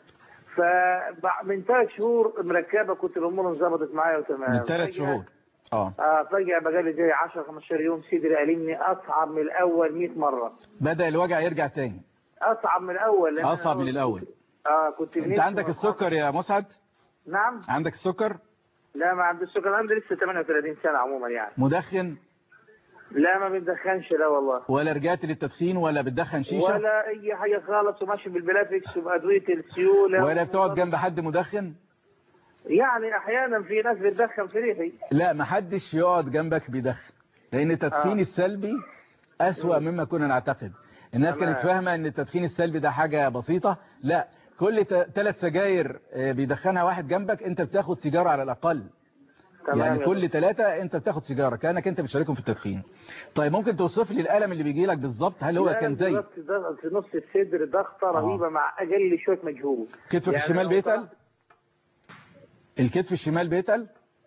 فمن ثلاث شهور مركبه كنت الامور انظبطت معايا وتمام من ثلاث فجأة- شهور اه اه فجاه بقالي زي 10 15 يوم صدري قالمني اصعب من الاول 100 مره بدأ الوجع يرجع تاني اصعب من الاول لأن أصعب أنا من الأول اه كنت أنت بنفسي عندك وأصعب. السكر يا مسعد نعم عندك السكر لا ما عندي السكر عندي لسه 38 سنه عموما يعني مدخن لا ما بندخنش لا والله ولا رجعت للتدخين ولا بتدخن شيشة ولا اي حاجه خالص وماشي بالبلافكس وبادويه السيوله ولا بتقعد جنب حد مدخن يعني احيانا في ناس بتدخن في ريحي لا ما حدش يقعد جنبك بيدخن لان التدخين آه. السلبي أسوأ مما كنا نعتقد الناس تمام. كانت فاهمة ان التدخين السلبي ده حاجة بسيطة لا كل ثلاث سجاير آه، بيدخنها واحد جنبك انت بتاخد سيجارة على الاقل تمام يعني يا كل ثلاثة انت بتاخد سيجارة كأنك انت بتشاركهم في التدخين طيب ممكن توصف لي الألم اللي بيجي لك بالظبط هل هو لا، كان زي ضغط- ضغط في نص الصدر ضغطه رهيبه مع اقل شويه مجهود كتفك يعني الشمال لو بيتقل ضغط- الكتف الشمال بيتقل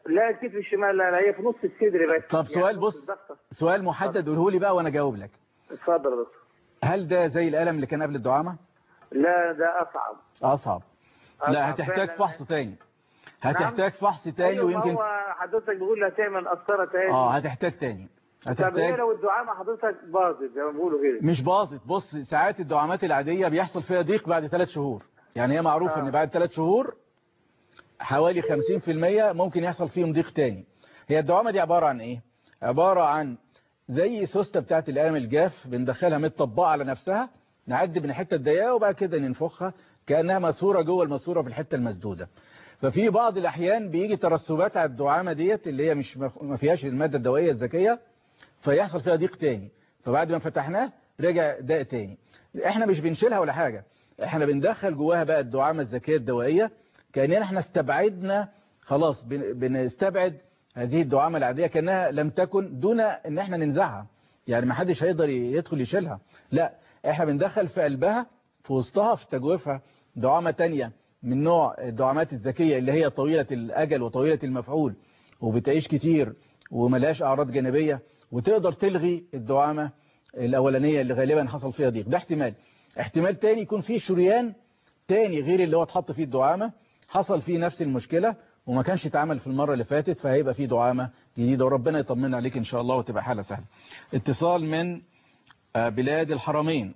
لا الكتف الشمال لا, لا هي في نص الصدر بس طب سؤال بص سؤال محدد قوله لي بقى وانا اجاوب لك اتفضل يا دكتور هل ده زي الالم اللي كان قبل الدعامه لا ده اصعب اصعب لا أصعب هتحتاج فعلاً. فحص تاني هتحتاج فحص تاني أيوة ما ويمكن هو حضرتك بيقول هتعمل قسطره تاني اه هتحتاج تاني طب هي هتحتاج لو الدعامه حضرتك باظت زي ما بيقولوا كده مش باظت بص ساعات الدعامات العادية بيحصل فيها ضيق بعد ثلاث شهور يعني هي معروف ان بعد ثلاث شهور حوالي 50% ممكن يحصل فيهم ضيق تاني هي الدعامة دي عبارة عن ايه عبارة عن زي سوستة بتاعت القلم الجاف بندخلها متطبقة على نفسها نعدي من الحتة الضيقة وبعد كده ننفخها كأنها ماسورة جوه الماسورة في الحتة المسدودة ففي بعض الأحيان بيجي ترسبات على الدعامة ديت اللي هي مش ما فيهاش المادة الدوائية الذكية فيحصل فيها ضيق تاني فبعد ما فتحناه رجع ضيق تاني احنا مش بنشيلها ولا حاجة احنا بندخل جواها بقى الدعامة الذكية الدوائية كأننا احنا استبعدنا خلاص بن- بنستبعد هذه الدعامة العادية كأنها لم تكن دون ان احنا ننزعها يعني ما حدش هيقدر يدخل يشيلها لا احنا بندخل في قلبها في وسطها في تجويفها دعامة تانية من نوع الدعامات الذكية اللي هي طويلة الأجل وطويلة المفعول وبتعيش كتير وملهاش أعراض جانبية وتقدر تلغي الدعامة الأولانية اللي غالبا حصل فيها ضيق ده احتمال احتمال تاني يكون فيه شريان تاني غير اللي هو اتحط فيه الدعامة حصل فيه نفس المشكلة وما كانش اتعمل في المرة اللي فاتت فهيبقى فيه دعامة جديدة وربنا يطمنا عليك إن شاء الله وتبقى حالة سهلة اتصال من آه، بلاد الحرمين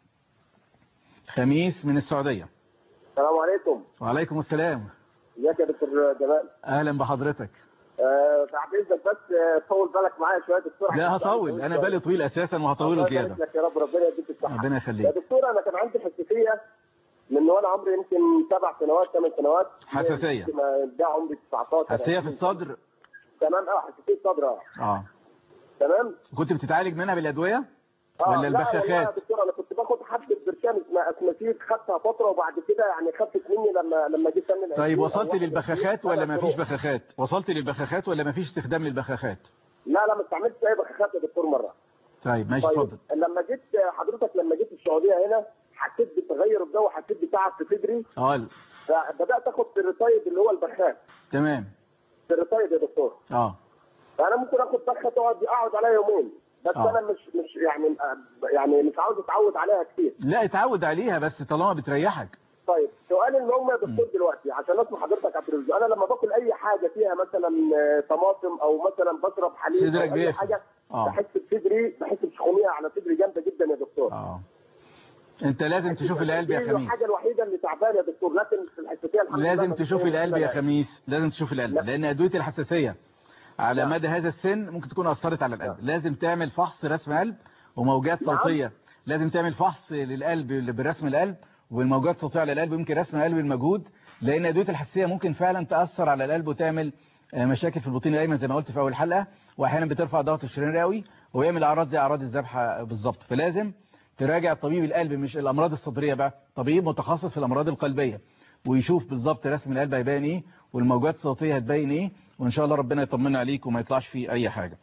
خميس من السعودية السلام عليكم وعليكم السلام ازيك يا دكتور جمال أهلا بحضرتك آه، بعد اذنك بس آه، طول بالك معايا شويه دكتور لا هطول أنا بالي طويل أساسا وهطوله الله زيادة يبارك لك يا رب ربنا يديك الصحه ربنا يا يخليك دكتور انا كان عندي حساسيه من وانا عمري يمكن سبع سنوات ثمان سنوات حساسية. يمكن ده عمري 19 حساسية في الصدر تمام اه حساسيه صدر اه اه تمام كنت بتتعالج منها بالأدوية اه ولا لا والله يا البخاخات دكتور انا كنت باخد حبه برشام اسمها اسمسيد خدتها فتره وبعد كده يعني خفت مني لما لما جيت اعمل طيب أو وصلت واحد للبخاخات ولا ما ثلاث فيش شهور. بخاخات وصلت للبخاخات ولا ما فيش استخدام للبخاخات لا لا ما استعملتش اي بخاخات يا دكتور مره طيب ماشي طيب اتفضل لما جيت حضرتك لما جيت السعوديه هنا حسيت بتغير الجو حسيت بتعب في صدري اه فبدات اخد سيرتايد اللي هو البخاخ تمام سيرتايد يا دكتور اه فانا ممكن اخد بخه تقعد اقعد عليها يومين بس آه. انا مش مش يعني يعني مش عاوز اتعود عليها كتير لا اتعود عليها بس طالما بتريحك طيب سؤال المهم يا دكتور دلوقتي عشان اسمع حضرتك على التلفزيون انا لما باكل اي حاجه فيها مثلا آه، طماطم او مثلا بشرب حليب صدرك او اي بيقفل. حاجه آه. بحس بصدري بحس بسخونيه على صدري جامده جدا يا دكتور اه انت لازم تشوف القلب يا دي خميس الحاجه الوحيده اللي تعبانه يا دكتور لكن في الحساسيه الحمد لله لازم ما تشوف فيش القلب يا مشكلة. خميس لازم تشوف القلب لان ادويه الحساسيه على مدى هذا السن ممكن تكون اثرت على القلب لازم تعمل فحص رسم قلب وموجات نعم. صوتيه لازم تعمل فحص للقلب اللي برسم القلب والموجات الصوتيه على القلب يمكن رسم القلب المجهود لان ادويه الحساسيه ممكن فعلا تاثر على القلب وتعمل آه، مشاكل في البطين الايمن زي ما قلت في اول حلقه واحيانا بترفع ضغط الشريان الرئوي ويعمل اعراض زي اعراض الذبحه بالظبط فلازم تراجع طبيب القلب مش الامراض الصدريه بقى طبيب متخصص في الامراض القلبيه ويشوف بالظبط رسم القلب هيبان ايه والموجات الصوتيه هتبين ايه وان شاء الله ربنا يطمنا عليك وما يطلعش فيه اي حاجه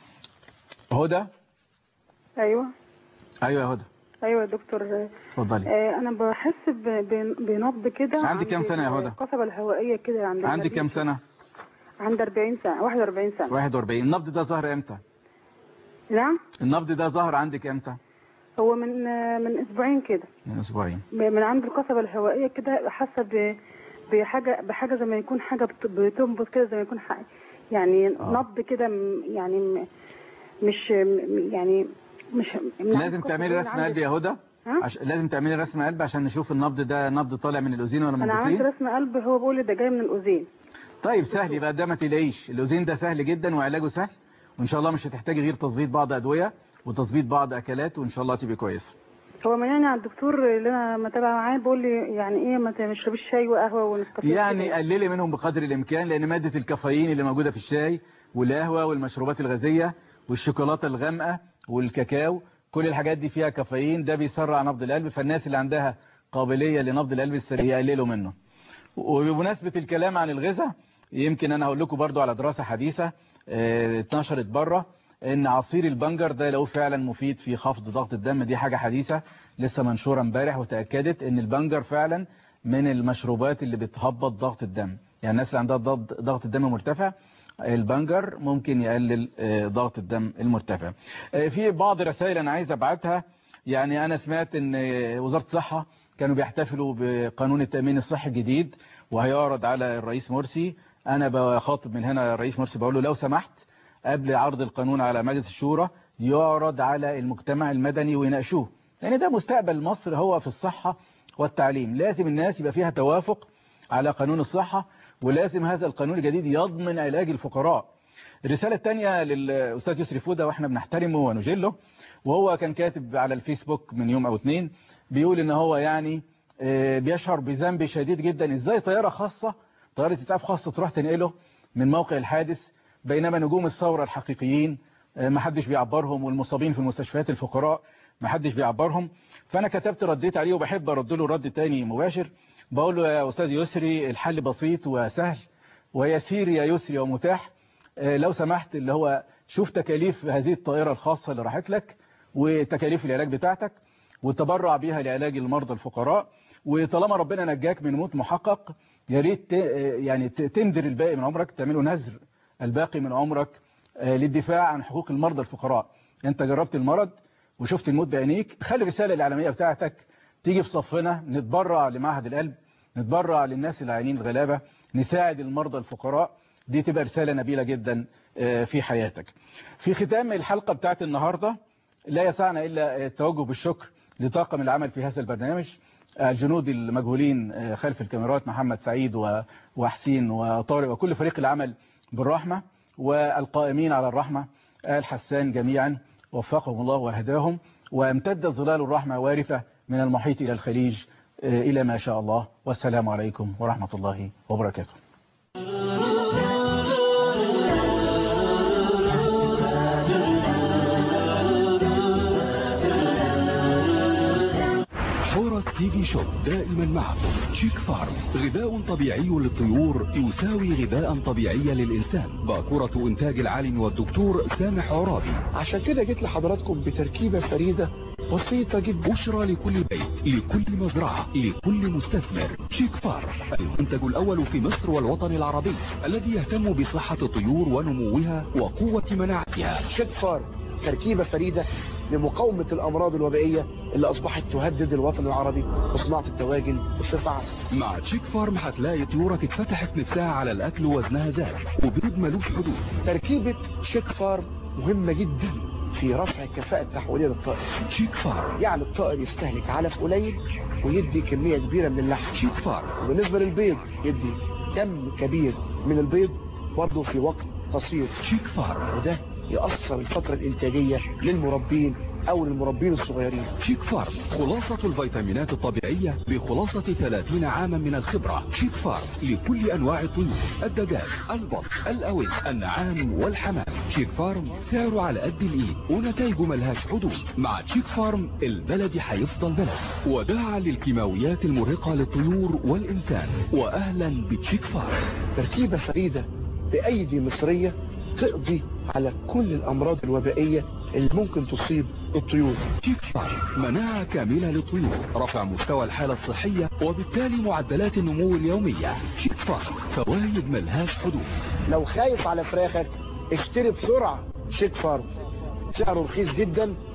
هدى ايوه ايوه يا هدى ايوه يا دكتور اتفضلي آه انا بحس ب- ب- بنبض كده عندك كام سنة يا هدى؟ القصبة الهوائية كده عند عندك كام سنه عند 40 سنة 41 سنة 41 النبض ده ظهر امتى نعم النبض ده ظهر عندك امتى هو من آه، من اسبوعين كده من اسبوعين ب- من عند القصبة الهوائية كده حاسة ب- بحاجة بحاجة زي ما يكون حاجة بت- بتنبض كده زي ما يكون حاجة يعني نبض كده م- يعني م- مش م- يعني مش من عند لازم القصبة تعملي من رسم عند- قلب يا هدى ها؟ عش... لازم تعملي رسم قلب عشان نشوف النبض ده نبض طالع من الاذين ولا من انا عملت البطين رسم قلب هو بيقول لي ده جاي من الاذين طيب سهل يبقى ده ما تلاقيش الاذين ده سهل جدا وعلاجه سهل وان شاء الله مش هتحتاجي غير تظبيط بعض ادويه وتظبيط بعض اكلات وان شاء الله تبقى كويسه هو منعني على الدكتور اللي انا متابعه معاه بيقول لي يعني ايه ما تشربيش شاي وقهوه ونسكافيه يعني كده. قللي منهم بقدر الامكان لان ماده الكافيين اللي موجوده في الشاي والقهوه والمشروبات الغازيه والشوكولاته الغامقه والكاكاو كل الحاجات دي فيها كافيين ده بيسرع نبض القلب فالناس اللي عندها قابليه لنبض القلب السريع يقللوا منه وبمناسبه الكلام عن الغذاء يمكن انا هقول لكم برضو على دراسه حديثه آه، اتنشرت بره ان عصير البنجر ده لو فعلا مفيد في خفض ضغط الدم دي حاجه حديثه لسه منشوره امبارح وتاكدت ان البنجر فعلا من المشروبات اللي بتهبط ضغط الدم يعني الناس اللي عندها ضغط ضغط الدم مرتفع البنجر ممكن يقلل آه، ضغط الدم المرتفع آه، في بعض الرسائل انا عايز ابعتها يعني انا سمعت ان آه، وزارة الصحة كانوا بيحتفلوا بقانون التأمين الصحي الجديد وهيعرض على الرئيس مرسي انا بخاطب من هنا الرئيس مرسي بقول له لو سمحت قبل عرض القانون على مجلس الشورى يعرض على المجتمع المدني ويناقشوه يعني ده مستقبل مصر هو في الصحة والتعليم لازم الناس يبقى فيها توافق على قانون الصحة ولازم هذا القانون الجديد يضمن علاج الفقراء الرسالة الثانية للأستاذ يسري فودة وإحنا بنحترمه ونجله وهو كان كاتب على الفيسبوك من يوم أو اتنين بيقول إن هو يعني آه، بيشعر بذنب شديد جدا إزاي طيارة خاصة طيارة إسعاف خاصة تروح تنقله من موقع الحادث بينما نجوم الثورة الحقيقيين آه، محدش بيعبرهم والمصابين في المستشفيات الفقراء محدش بيعبرهم فأنا كتبت رديت عليه وبحب أرد له رد تاني مباشر بقول له يا أستاذ يسري الحل بسيط وسهل ويسير يا يسري ومتاح آه، لو سمحت اللي هو شوف تكاليف هذه الطائرة الخاصة اللي راحت لك وتكاليف العلاج بتاعتك وتبرع بيها لعلاج المرضى الفقراء وطالما ربنا نجاك من موت محقق يا ريت ت- يعني ت- تندر الباقي من عمرك تعمله نذر الباقي من عمرك آه، للدفاع عن حقوق المرضى الفقراء انت جربت المرض وشفت الموت بعينيك خلي الرسالة الإعلامية بتاعتك تيجي في صفنا نتبرع لمعهد القلب نتبرع للناس العينين الغلابة نساعد المرضى الفقراء دي تبقى رسالة نبيلة جدا آه، في حياتك في ختام الحلقة بتاعت النهاردة لا يسعنا إلا التوجه بالشكر لطاقم العمل في هذا البرنامج الجنود المجهولين آه، خلف الكاميرات محمد سعيد و- وحسين وطارق وكل فريق العمل بالرحمة والقائمين على الرحمة آل حسان جميعا وفقهم الله وهداهم وامتد ظلال الرحمة وارفة من المحيط إلى الخليج آه، إلى ما شاء الله والسلام عليكم ورحمة الله وبركاته حورس تي في شوب دائما معكم شيك فارم غذاء طبيعي للطيور يساوي غذاء طبيعي للإنسان باكورة إنتاج العالم والدكتور سامح عرابي عشان كده جيت لحضراتكم بتركيبة فريدة بسيطة جدا بشرى لكل بيت لكل مزرعة لكل مستثمر شيك فارم المنتج الأول في مصر والوطن العربي الذي يهتم بصحة الطيور ونموها وقوة مناعتها شيك فارم تركيبة فريدة لمقاومة الأمراض الوبائية اللي أصبحت تهدد الوطن العربي وصناعة الدواجن بصفة عامة مع تشيك فارم هتلاقي طيورك اتفتحت نفسها على الأكل وزنها زاد وبيض ملوش حدود تركيبة شيك فارم مهمة جدا في رفع الكفاءة التحويلية للطائر شيك فارم يعني الطائر يستهلك علف قليل ويدي كمية كبيرة من اللحم شيك فارم وبالنسبة للبيض يدي كم كبير من البيض برضه في وقت قصير شيك فارم وده يأثر الفترة الإنتاجية للمربين أو للمربين الصغيرين شيك فارم خلاصة الفيتامينات الطبيعية بخلاصة 30 عاما من الخبرة شيك فارم لكل أنواع الطيور الدجاج البط الأوز النعام والحمام شيك فارم سعره على قد الإيد ونتائجه ملهاش حدود مع شيك فارم البلد هيفضل بلد وداعا للكيماويات المرهقة للطيور والإنسان وأهلا بتشيك فارم تركيبة فريدة بأيدي مصرية تقضي على كل الأمراض الوبائية اللي ممكن تصيب الطيور شيك فارم مناعة كاملة للطيور رفع مستوى الحالة الصحية وبالتالي معدلات النمو اليومية شيك فارم فوائد ملهاش حدود لو خايف على فراخك اشتري بسرعة شيك فارم سعره رخيص جدا